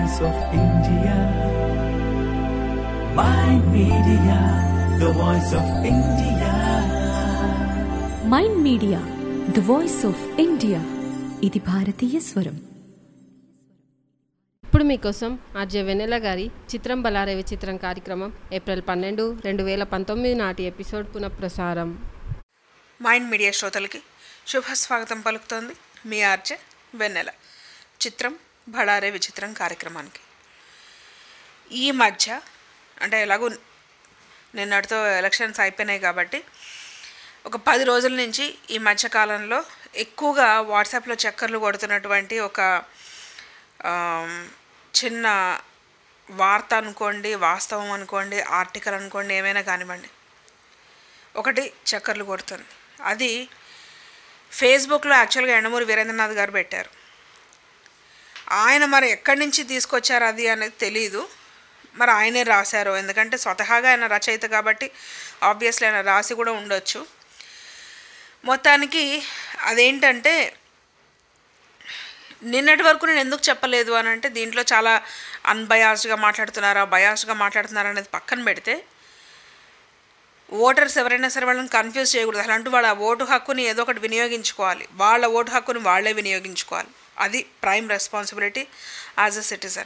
voice of India. My media, the voice of India. Mind media the voice of India ఇది భారతీయ స్వరం ఇప్పుడు మీకోసం ఆర్జే వెన్నెల గారి చిత్రం బలారే విచిత్రం కార్యక్రమం ఏప్రిల్ పన్నెండు రెండు వేల పంతొమ్మిది నాటి ఎపిసోడ్ పునఃప్రసారం మైండ్ మీడియా శ్రోతలకి శుభ స్వాగతం పలుకుతోంది మీ ఆర్జే వెన్నెల చిత్రం బడారే విచిత్రం కార్యక్రమానికి ఈ మధ్య అంటే ఎలాగో నిన్నటితో ఎలక్షన్స్ అయిపోయినాయి కాబట్టి ఒక పది రోజుల నుంచి ఈ మధ్య కాలంలో ఎక్కువగా వాట్సాప్లో చక్కర్లు కొడుతున్నటువంటి ఒక ఆమ్, చిన్న వార్త అనుకోండి వాస్తవం అనుకోండి ఆర్టికల్ అనుకోండి ఏమైనా కానివ్వండి ఒకటి చక్కర్లు కొడుతుంది అది ఫేస్బుక్లో యాక్చువల్గా ఎండమూరి వీరేంద్రనాథ్ గారు పెట్టారు ఆయన మరి ఎక్కడి నుంచి తీసుకొచ్చారు అది అనేది తెలియదు మరి ఆయనే రాశారు ఎందుకంటే స్వతహాగా ఆయన రచయిత కాబట్టి ఆబ్వియస్లీ ఆయన రాసి కూడా ఉండొచ్చు మొత్తానికి అదేంటంటే నిన్నటి వరకు నేను ఎందుకు చెప్పలేదు అని అంటే దీంట్లో చాలా అన్బయాస్డ్గా మాట్లాడుతున్నారా బయాస్డ్గా మాట్లాడుతున్నారా అనేది పక్కన పెడితే ఓటర్స్ ఎవరైనా సరే వాళ్ళని కన్ఫ్యూజ్ చేయకూడదు అసలు అంటూ వాళ్ళ ఓటు హక్కుని ఏదో ఒకటి వినియోగించుకోవాలి వాళ్ళ ఓటు హక్కుని వాళ్ళే వినియోగించుకోవాలి అది prime responsibility as a citizen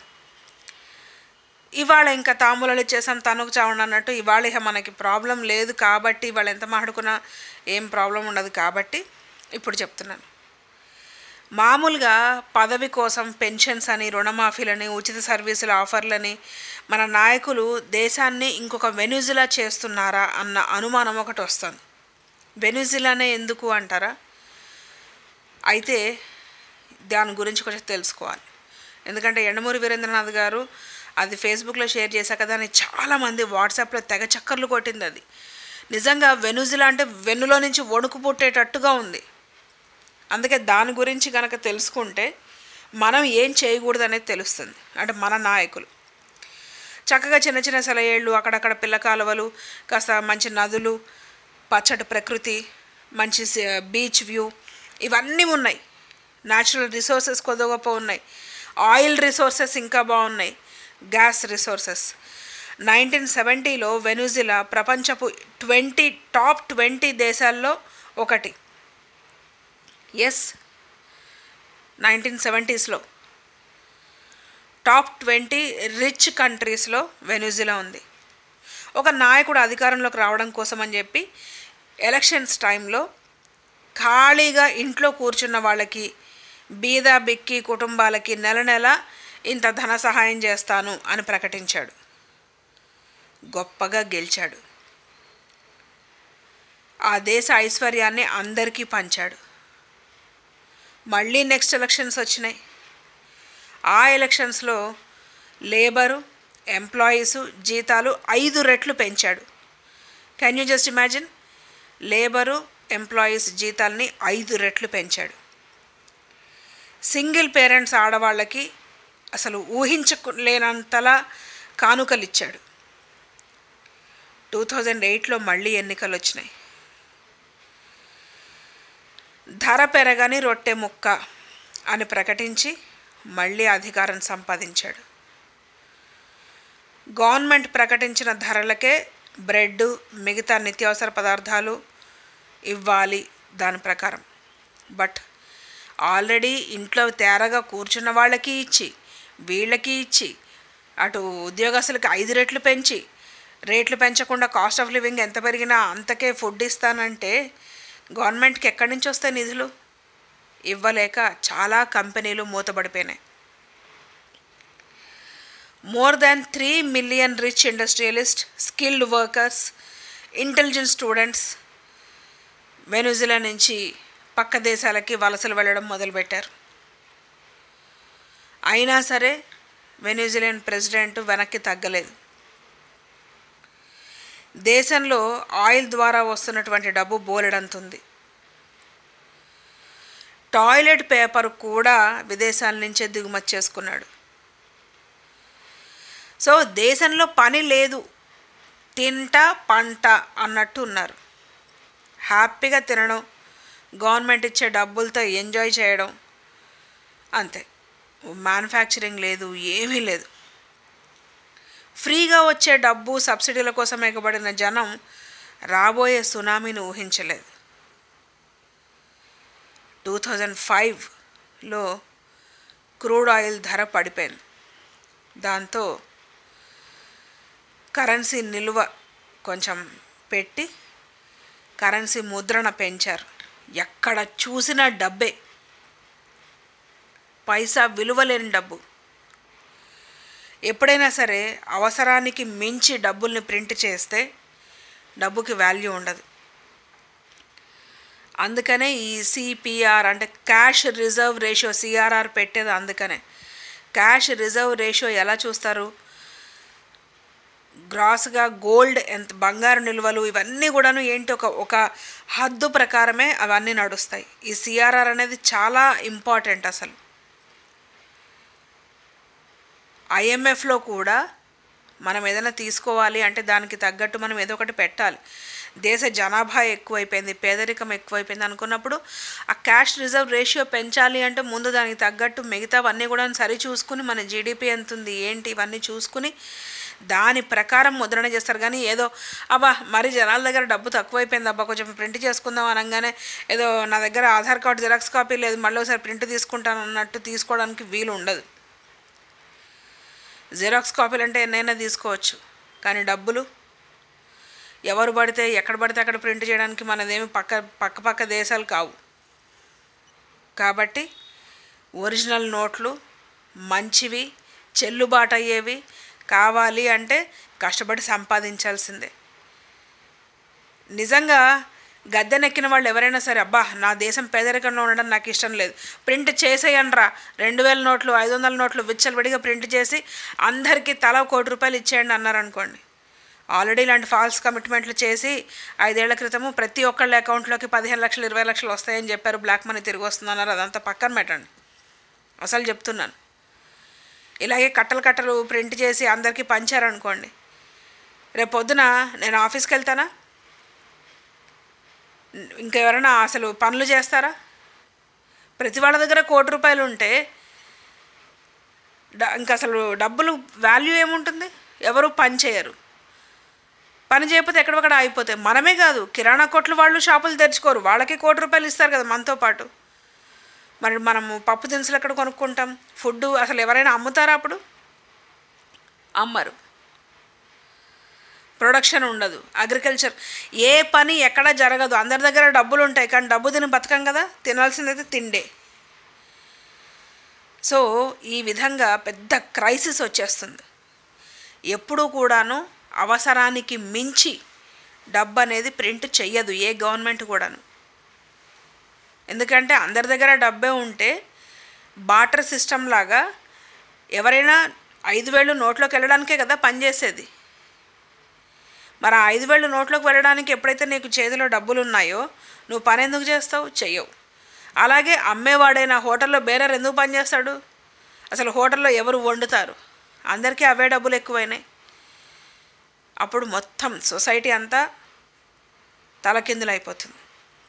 ఇవాళ ఇంకా తాంబూలాలు ఇచ్చేసాం తనుకు చావండి అన్నట్టు ఇవాళ ఇక మనకి ప్రాబ్లం లేదు కాబట్టి వాళ్ళు ఎంత మాట్లాడుకున్నా ఏం ప్రాబ్లం ఉండదు కాబట్టి ఇప్పుడు చెప్తున్నాను మామూలుగా పదవి కోసం పెన్షన్స్ అని రుణమాఫీలని ఉచిత సర్వీసుల ఆఫర్లని మన నాయకులు దేశాన్ని ఇంకొక వెనుజిలా చేస్తున్నారా అన్న అనుమానం ఒకటి వస్తుంది వెనుజిలానే ఎందుకు అంటారా అయితే దాని గురించి కొంచెం తెలుసుకోవాలి ఎందుకంటే ఎండమూరి వీరేంద్రనాథ్ గారు అది ఫేస్బుక్లో షేర్ చేశాక దాన్ని చాలామంది వాట్సాప్లో తెగ చక్కర్లు కొట్టింది అది నిజంగా వెనుజిలా అంటే వెన్నులో నుంచి వణుకు పుట్టేటట్టుగా ఉంది అందుకే దాని గురించి కనుక తెలుసుకుంటే మనం ఏం చేయకూడదు అనేది తెలుస్తుంది అంటే మన నాయకులు చక్కగా చిన్న చిన్న సెలయేళ్ళు అక్కడక్కడ పిల్ల కాలువలు కాస్త మంచి నదులు పచ్చటి ప్రకృతి మంచి స- బీచ్ వ్యూ ఇవన్నీ ఉన్నాయి న్యాచురల్ రిసోర్సెస్ కొద్ది గొప్ప ఉన్నాయి ఆయిల్ రిసోర్సెస్ ఇంకా బాగున్నాయి గ్యాస్ రిసోర్సెస్ నైన్టీన్ సెవెంటీలో వెనుజిలా ప్రపంచపు ట్వంటీ టాప్ ట్వంటీ దేశాల్లో ఒకటి ఎస్ నైన్టీన్ సెవెంటీస్లో టాప్ ట్వంటీ రిచ్ కంట్రీస్లో వెనుజిలా ఉంది ఒక నాయకుడు అధికారంలోకి రావడం కోసం అని చెప్పి ఎలక్షన్స్ టైంలో ఖాళీగా ఇంట్లో కూర్చున్న వాళ్ళకి బీద బిక్కి కుటుంబాలకి నెల నెల ఇంత ధన సహాయం చేస్తాను అని ప్రకటించాడు గొప్పగా గెలిచాడు ఆ దేశ ఐశ్వర్యాన్ని అందరికీ పంచాడు మళ్ళీ నెక్స్ట్ ఎలక్షన్స్ వచ్చినాయి ఆ ఎలక్షన్స్లో లేబరు ఎంప్లాయీసు జీతాలు ఐదు రెట్లు పెంచాడు can you just imagine labour employees జీతాల్ని ఐదు రెట్లు పెంచాడు సింగిల్ పేరెంట్స్ ఆడవాళ్ళకి అసలు ఊహించలేనంతలా కానుకలు ఇచ్చాడు టూ థౌజండ్ ఎయిట్లో మళ్ళీ ఎన్నికలు వచ్చినాయి ధర పెరగని రొట్టె ముక్క అని ప్రకటించి మళ్ళీ అధికారం సంపాదించాడు గవర్నమెంట్ ప్రకటించిన ధరలకే బ్రెడ్ మిగతా నిత్యావసర పదార్థాలు ఇవ్వాలి దాని ప్రకారం బట్ ఆల్రెడీ ఇంట్లో తేరగా కూర్చున్న వాళ్ళకి ఇచ్చి వీళ్ళకి ఇచ్చి అటు ఉద్యోగస్తులకి ఐదు రెట్లు పెంచి రేట్లు పెంచకుండా కాస్ట్ ఆఫ్ లివింగ్ ఎంత పెరిగినా అంతకే ఫుడ్ ఇస్తానంటే గవర్నమెంట్కి ఎక్కడి నుంచి వస్తాయి నిధులు ఇవ్వలేక చాలా కంపెనీలు మూతపడిపోయినాయి more than three million rich industrialist skilled workers intelligent students Venezuela నుంచి పక్క దేశాలకి వలసలు వెళ్ళడం మొదలుపెట్టారు అయినా సరే వెనుజిలియన్ ప్రెసిడెంట్ వెనక్కి తగ్గలేదు దేశంలో ఆయిల్ ద్వారా వస్తున్నటువంటి డబ్బు బోలెడంతుంది టాయిలెట్ పేపర్ కూడా విదేశాల నుంచే దిగుమతి చేసుకున్నాడు సో దేశంలో పని లేదు తింట పంట అన్నట్టు ఉన్నారు హ్యాపీగా తినడం గవర్నమెంట్ ఇచ్చే డబ్బులతో ఎంజాయ్ చేయడం అంతే మ్యానుఫ్యాక్చరింగ్ లేదు ఏమీ లేదు ఫ్రీగా వచ్చే డబ్బు సబ్సిడీల కోసం ఎగబడిన జనం రాబోయే సునామీని ఊహించలేదు టూ థౌజండ్ ఫైవ్లో క్రూడ్ ఆయిల్ ధర పడిపోయింది దాంతో కరెన్సీ నిల్వ కొంచెం పెట్టి కరెన్సీ ముద్రణ పెంచారు ఎక్కడ చూసినా డబ్బే పైసా విలువ లేని డబ్బు ఎప్పుడైనా సరే అవసరానికి మించి డబ్బుల్ని ప్రింట్ చేస్తే డబ్బుకి వాల్యూ ఉండదు అందుకనే ఈ సిపిఆర్ అంటే క్యాష్ రిజర్వ్ రేషియో సిఆర్ఆర్ పెట్టేది అందుకనే క్యాష్ రిజర్వ్ రేషియో ఎలా చూస్తారు గ్రాస్గా గోల్డ్ ఎంత బంగారు నిల్వలు ఇవన్నీ కూడాను ఏంటి ఒక ఒక హద్దు ప్రకారమే అవన్నీ నడుస్తాయి ఈ సిఆర్ఆర్ అనేది చాలా ఇంపార్టెంట్ అసలు ఐఎంఎఫ్లో కూడా మనం ఏదైనా తీసుకోవాలి అంటే దానికి తగ్గట్టు మనం ఏదో ఒకటి పెట్టాలి దేశ జనాభా ఎక్కువైపోయింది పేదరికం ఎక్కువైపోయింది అనుకున్నప్పుడు ఆ క్యాష్ రిజర్వ్ రేషియో పెంచాలి అంటే ముందు దానికి తగ్గట్టు మిగతావన్నీ కూడా సరి చూసుకుని మన జీడిపి ఎంత ఉంది ఏంటి ఇవన్నీ చూసుకుని దాని ప్రకారం ముద్రణ చేస్తారు కానీ ఏదో అబ్బా మరి జనాల దగ్గర డబ్బు తక్కువైపోయింది అబ్బా కొంచెం ప్రింట్ చేసుకుందాం అనగానే ఏదో నా దగ్గర ఆధార్ కార్డు జిరాక్స్ కాపీ లేదు మళ్ళీ ఒకసారి ప్రింట్ తీసుకుంటాను అన్నట్టు తీసుకోవడానికి వీలు ఉండదు జిరాక్స్ కాపీలు అంటే ఎన్నైనా తీసుకోవచ్చు కానీ డబ్బులు ఎవరు పడితే ఎక్కడ పడితే అక్కడ ప్రింట్ చేయడానికి మనదేమి పక్క పక్క పక్క దేశాలు కావు కాబట్టి ఒరిజినల్ నోట్లు మంచివి చెల్లుబాటు అయ్యేవి కావాలి అంటే కష్టపడి సంపాదించాల్సిందే నిజంగా గద్దెనెక్కిన వాళ్ళు ఎవరైనా సరే అబ్బా నా దేశం పేదరికంలో ఉండడం నాకు ఇష్టం లేదు ప్రింట్ చేసేయండ్రా రెండు వేల నోట్లు ఐదు వందల నోట్లు విచ్చలవిడిగా ప్రింట్ చేసి అందరికీ తల కోటి రూపాయలు ఇచ్చేయండి అన్నారు అనుకోండి ఆల్రెడీ ఇలాంటి ఫాల్స్ కమిట్మెంట్లు చేసి ఐదేళ్ల క్రితము ప్రతి ఒక్కళ్ళ అకౌంట్లోకి పదిహేను లక్షలు ఇరవై లక్షలు వస్తాయని చెప్పారు బ్లాక్ మనీ తిరిగి వస్తుందన్నారు అదంతా పక్కన పెట్టండి అసలు చెప్తున్నాను ఇలాగే కట్టలు కట్టలు ప్రింట్ చేసి అందరికీ పంచారనుకోండి రేపు పొద్దున నేను ఆఫీస్కి వెళ్తానా ఇంకెవరైనా అసలు పనులు చేస్తారా ప్రతి వాళ్ళ దగ్గర కోటి రూపాయలు ఉంటే డ- ఇంకా అసలు డబ్బులు వాల్యూ ఏముంటుంది ఎవరు పని చేయరు పని చేయకపోతే ఎక్కడొక్కడ ఆగిపోతాయి మనమే కాదు కిరాణా కొట్లు వాళ్ళు షాపులు తెరుచుకోరు వాళ్ళకి కోటి రూపాయలు ఇస్తారు కదా మనతో పాటు మరి మనము పప్పు దినుసులు ఎక్కడ కొనుక్కుంటాం ఫుడ్ అసలు ఎవరైనా అమ్ముతారా అప్పుడు అమ్మరు ప్రొడక్షన్ ఉండదు అగ్రికల్చర్ ఏ పని ఎక్కడ జరగదు అందరి దగ్గర డబ్బులు ఉంటాయి కానీ డబ్బు తిని బతకం కదా తినాల్సిందైతే తిండే సో ఈ విధంగా పెద్ద క్రైసిస్ వచ్చేస్తుంది ఎప్పుడూ కూడాను అవసరానికి మించి డబ్బు అనేది ప్రింట్ చెయ్యదు ఏ గవర్నమెంట్ కూడాను ఎందుకంటే అందరి దగ్గర డబ్బే ఉంటే బాటర్ సిస్టమ్ లాగా ఎవరైనా ఐదు వేలు నోట్లోకి వెళ్ళడానికే కదా పనిచేసేది మరి ఆ ఐదు వేలు నోట్లోకి వెళ్ళడానికి ఎప్పుడైతే నీకు చేతిలో డబ్బులు ఉన్నాయో నువ్వు పని ఎందుకు చేస్తావు చెయ్యవు అలాగే అమ్మేవాడైనా హోటల్లో బేరర్ ఎందుకు పనిచేస్తాడు అసలు హోటల్లో ఎవరు వండుతారు అందరికీ అవే డబ్బులు ఎక్కువైనాయి అప్పుడు మొత్తం సొసైటీ అంతా తలకిందులైపోతుంది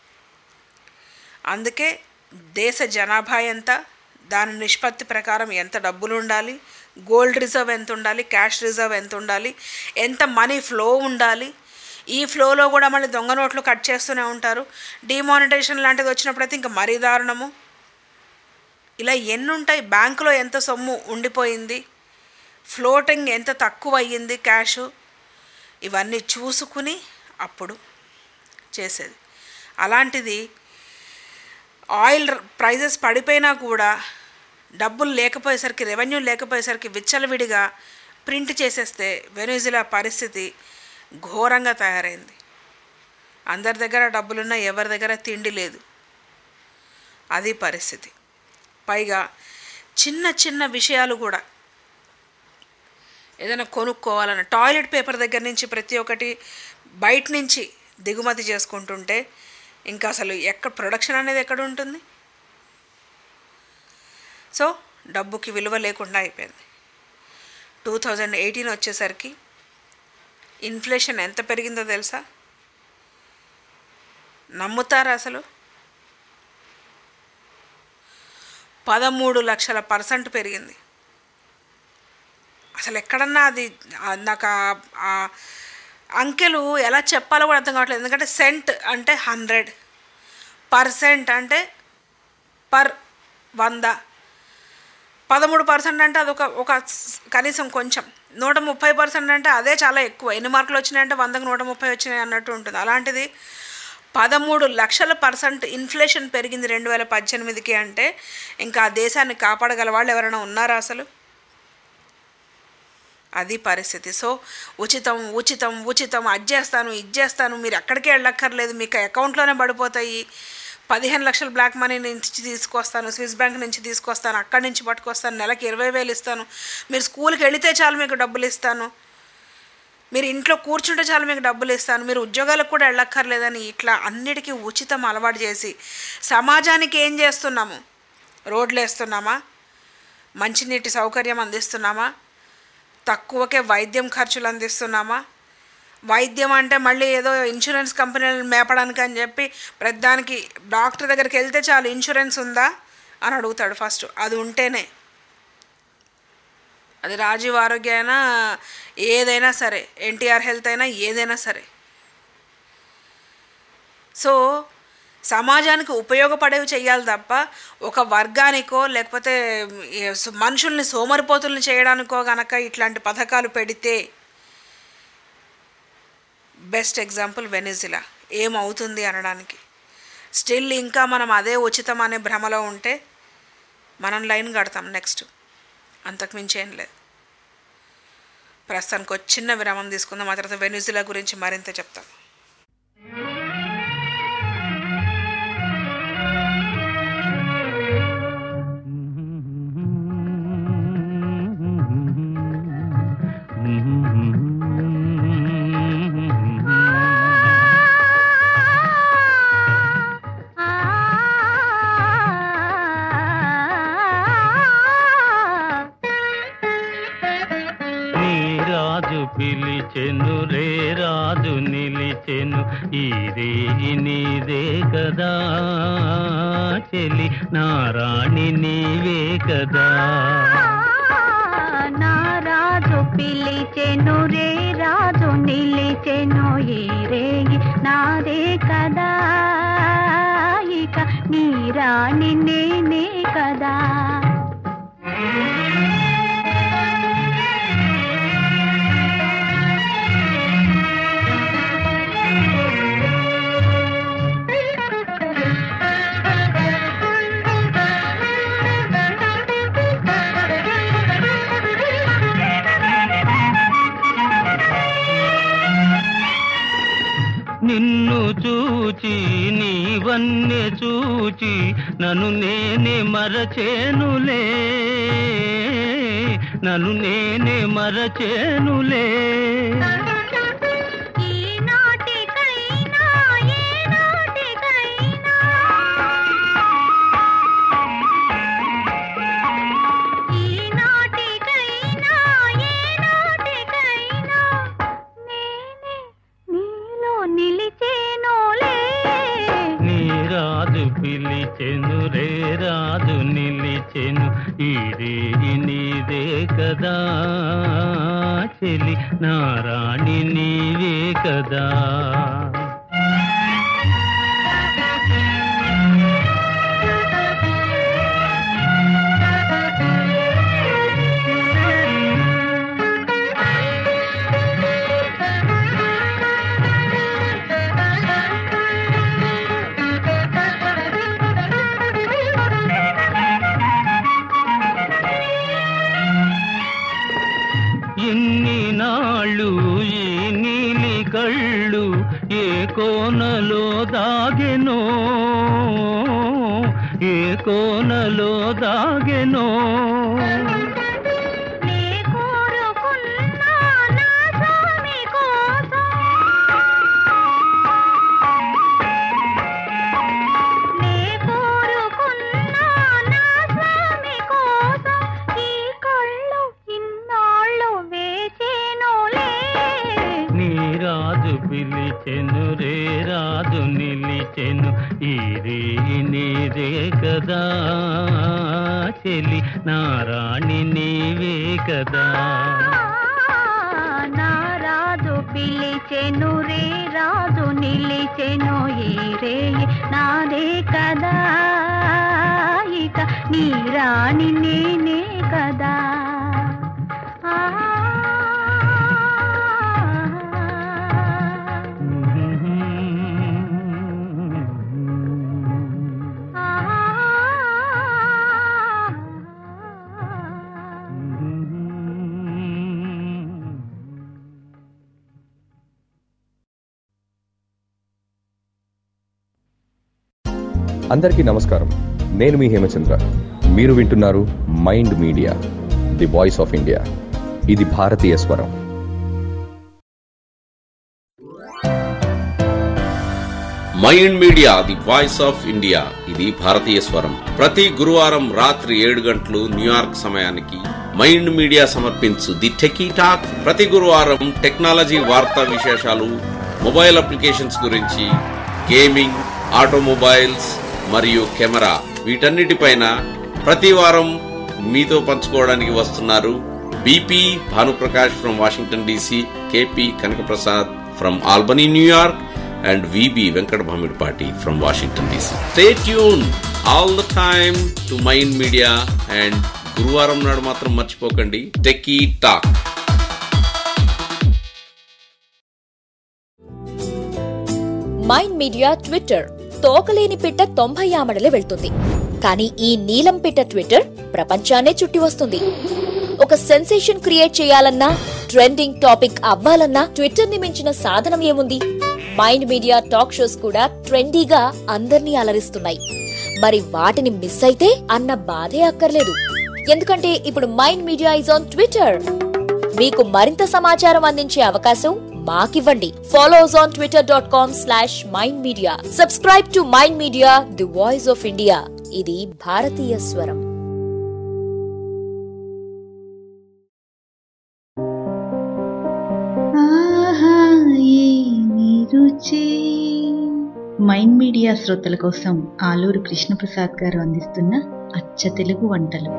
అందుకే దేశ జనాభా ఎంత దాని నిష్పత్తి ప్రకారం ఎంత డబ్బులు ఉండాలి గోల్డ్ రిజర్వ్ ఎంత ఉండాలి క్యాష్ రిజర్వ్ ఎంత ఉండాలి ఎంత మనీ ఫ్లో ఉండాలి ఈ ఫ్లోలో కూడా మళ్ళీ దొంగ నోట్లు కట్ చేస్తూనే ఉంటారు డిమానిటైజేషన్ లాంటిది వచ్చినప్పుడైతే ఇంకా మరీ దారుణము ఇలా ఎన్ని ఉంటాయి బ్యాంకులో ఎంత సొమ్ము ఉండిపోయింది ఫ్లోటింగ్ ఎంత తక్కువ అయ్యింది క్యాష్ ఇవన్నీ చూసుకుని అప్పుడు చేసేది అలాంటిది ఆయిల్ ప్రైజెస్ పడిపోయినా కూడా డబ్బులు లేకపోయేసరికి రెవెన్యూ లేకపోయేసరికి విచ్చలవిడిగా ప్రింట్ చేసేస్తే వెనుజులా పరిస్థితి ఘోరంగా తయారైంది అందరి దగ్గర డబ్బులున్నా ఎవరి దగ్గర తిండి లేదు అది పరిస్థితి పైగా చిన్న చిన్న విషయాలు కూడా ఏదైనా కొనుక్కోవాలన్న టాయిలెట్ పేపర్ దగ్గర నుంచి ప్రతి ఒక్కటి బయట నుంచి దిగుమతి చేసుకుంటుంటే ఇంకా అసలు ఎక్కడ ప్రొడక్షన్ అనేది ఎక్కడ ఉంటుంది సో డబ్బుకి విలువ లేకుండా అయిపోయింది టూ థౌజండ్ ఎయిటీన్ వచ్చేసరికి ఇన్ఫ్లేషన్ ఎంత పెరిగిందో తెలుసా నమ్ముతారా అసలు పదమూడు లక్షల పర్సెంట్ పెరిగింది అసలు ఎక్కడన్నా అది ఆ, నాకు ఆ- ఆ అంకెలు ఎలా చెప్పాలో కూడా అర్థం కావట్లేదు ఎందుకంటే సెంట్ అంటే హండ్రెడ్ పర్సెంట్ అంటే పర్ వంద పదమూడు పర్సెంట్ అంటే అదొక ఒక స్- కనీసం కొంచెం నూట ముప్పై పర్సెంట్ అంటే అదే చాలా ఎక్కువ ఎన్ని మార్కులు వచ్చినాయంటే వందకు నూట ముప్పై వచ్చినాయి అన్నట్టు ఉంటుంది అలాంటిది పదమూడు లక్షల పర్సెంట్ ఇన్ఫ్లేషన్ పెరిగింది రెండు వేల పద్దెనిమిదికి అంటే ఇంకా ఆ దేశాన్ని కాపాడగల వాళ్ళు ఎవరైనా ఉన్నారా అసలు అది పరిస్థితి సో ఉచితం ఉచితం ఉచితం అది చేస్తాను ఇది చేస్తాను మీరు ఎక్కడికి వెళ్ళక్కర్లేదు మీకు అకౌంట్లోనే పడిపోతాయి పదిహేను లక్షల బ్లాక్ మనీ నుంచి తీసుకొస్తాను స్విస్ బ్యాంక్ నుంచి తీసుకొస్తాను అక్కడి నుంచి పట్టుకొస్తాను నెలకి ఇరవై వేలు ఇస్తాను మీరు స్కూల్కి వెళితే చాలు మీకు డబ్బులు ఇస్తాను మీరు ఇంట్లో కూర్చుంటే చాలు మీకు డబ్బులు ఇస్తాను మీరు ఉద్యోగాలకు కూడా వెళ్ళక్కర్లేదని ఇట్లా అన్నిటికీ ఉచితం అలవాటు చేసి సమాజానికి ఏం చేస్తున్నాము రోడ్లు వేస్తున్నామా మంచినీటి సౌకర్యం అందిస్తున్నామా తక్కువకే వైద్యం ఖర్చులు అందిస్తున్నామా వైద్యం అంటే మళ్ళీ ఏదో ఇన్సూరెన్స్ కంపెనీలను మేపడానికి అని చెప్పి ప్రతిదానికి డాక్టర్ దగ్గరికి వెళ్తే చాలు ఇన్సూరెన్స్ ఉందా అని అడుగుతాడు ఫస్ట్ అది ఉంటేనే అది రాజీవ్ ఆరోగ్య అయినా ఏదైనా సరే ఎన్టీఆర్ హెల్త్ అయినా ఏదైనా సరే సో సమాజానికి ఉపయోగపడేవి చేయాలి తప్ప ఒక వర్గానికో లేకపోతే ఏ సు- మనుషుల్ని సోమరిపోతుల్ని చేయడానికో గనక ఇట్లాంటి పథకాలు పెడితే బెస్ట్ ఎగ్జాంపుల్ వెనిజిలా ఏమవుతుంది అనడానికి స్టిల్ ఇంకా మనం అదే ఉచితం అనే భ్రమలో ఉంటే మనం లైన్ కడతాం నెక్స్ట్ అంతకుమించి ఏం లేదు ప్రస్తుతానికి ఒక చిన్న విరామం తీసుకుందాం ఆ తర్వాత వెనిజులా గురించి మరింత చెప్తాం నీ రాజు పిలిచెను రే రాజు నిలిచెను ఈ రేగి నీదే కదా చెలి నారాణి నీవే కదా నా రాజు పిలిచెను రే రాజు నిలిచెను ఈ రేగి నాదే కదా ఇక నీ రాణి నేనే కదా నిన్ను చూచి నీవన్నే చూచి నన్ను నేనే మరచేనులే నన్ను నేనే మరచేనులే ఈనాటికైనా ఏనాటికైనా ఈనాటికైనా ఏనాటికైనా నేనే నీలో నిలిచేనోలే నీ రాజు పిలిచెను రే రాజు నిలిచెను ఈ రేగి నీదే కదా చెలి నారాణి నీవే కదా ఎన్ని నాళ్ళు ఈ నీలి కళ్ళు ఏ కోనలో దాగెనో ఏ కోనలో దాగెనో నే కోరుకున్నా నా స్వామి కోసం నే కోరుకున్నా నా స్వామి కోసం ఈ కళ్ళు ఇన్నాళ్ళు వేచేనోలే నీ రాజు పిలిచెను రే రాజు నిలిచెను ఈ రే నీదే కదా చెలి నా రాణి నీవే కదా నా రాజు పిలిచెను రే రాజు నిలిచెను ఈ రే నాదే కదా ఇక నీ రాణి నేనే కదా ఆ అందరికీ నమస్కారం నేను మీ హేమచంద్ర మీరు వింటున్నారు mind media the voice of India ఇది భారతీయ స్వరం mind media the voice of India ఇది భారతీయ స్వరం ప్రతి గురువారం రాత్రి ఏడు గంటలు న్యూయార్క్ సమయానికి మైండ్ మీడియా సమర్పించు ది టెకీ టాక్ ప్రతి గురువారం టెక్నాలజీ వార్తా విశేషాలు మొబైల్ అప్లికేషన్స్ గురించి గేమింగ్ ఆటోమొబైల్స్ మరియు కెమెరా వీటన్నిటిపైన ప్రతి వారం మీతో పంచుకోవడానికి వస్తున్నారు BP Bhanuprakash from Washington DC KP Kanakaprasad from Albany New York and VB Venkat Bhamidpati from Washington DC. Stay tuned all the time to Mind Media and గురువారం నాడు మాత్రం మర్చిపోకండి techie talk mind media Twitter తోకలేని పిట్ట తొంభై ఆమడలే వెళ్తుంది కానీ ఈ నీలం పిట్ట ట్విట్టర్ ప్రపంచాన్నే చుట్టి వస్తుంది ఒక సెన్సేషన్ క్రియేట్ చేయాలన్నా ట్రెండింగ్ టాపిక్ అవ్వాలన్నా ట్విట్టర్ ని మించిన సాధనం ఏముంది మైండ్ మీడియా టాక్ షోస్ కూడా ట్రెండీగా అందర్నీ అలరిస్తున్నాయి మరి వాటిని మిస్ అయితే అన్న బాధే అక్కర్లేదు ఎందుకంటే ఇప్పుడు mind media is on Twitter మీకు మరింత సమాచారం అందించే అవకాశం మాకివ్వండి follow us on Twitter dot com slash mind media subscribe to mind media the voice of India ఇది భారతీయ స్వరం ఆహా ఏమి రుచి మైండ్ మీడియా శ్రోతల కోసం ఆలూరు కృష్ణప్రసాద్ గారు అందిస్తున్న అచ్చ తెలుగు వంటలు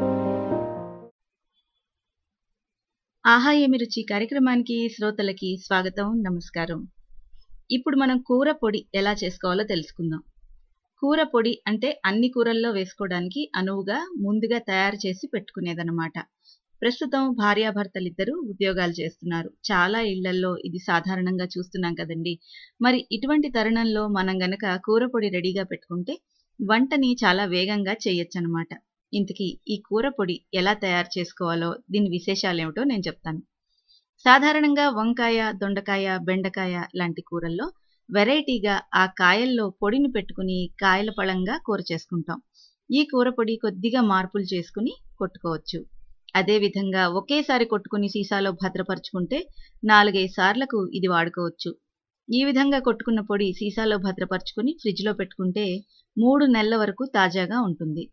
ఆహా ఏమి రుచి కార్యక్రమానికి శ్రోతలకి స్వాగతం నమస్కారం ఇప్పుడు మనం కూర పొడి ఎలా చేసుకోవాలో తెలుసుకుందాం కూర పొడి అంటే అన్ని కూరల్లో వేసుకోవడానికి అనువుగా ముందుగా తయారు చేసి పెట్టుకునేదన్నమాట ప్రస్తుతం భార్యాభర్తలిద్దరూ ఉద్యోగాలు చేస్తున్నారు చాలా ఇళ్లల్లో ఇది సాధారణంగా చూస్తున్నాం కదండి మరి ఇటువంటి తరుణంలో మనం గనక కూర పొడి రెడీగా పెట్టుకుంటే వంటని చాలా వేగంగా చేయొచ్చు అనమాట ఇంతకీ ఈ కూర పొడి ఎలా తయారు చేసుకోవాలో దీని విశేషాలు ఏమిటో నేను చెప్తాను సాధారణంగా వంకాయ దొండకాయ బెండకాయ లాంటి కూరల్లో వెరైటీగా ఆ కాయల్లో పొడిని పెట్టుకుని కాయల పళంగా కూర చేసుకుంటాం ఈ కూర పొడి కొద్దిగా మార్పులు చేసుకుని కొట్టుకోవచ్చు అదే విధంగా ఒకేసారి కొట్టుకుని సీసాలో భద్రపరుచుకుంటే నాలుగైదు సార్లకు ఇది వాడుకోవచ్చు ఈ విధంగా కొట్టుకున్న పొడి సీసాలో భద్రపరుచుకుని ఫ్రిడ్జ్లో పెట్టుకుంటే మూడు నెలల వరకు తాజాగా ఉంటుంది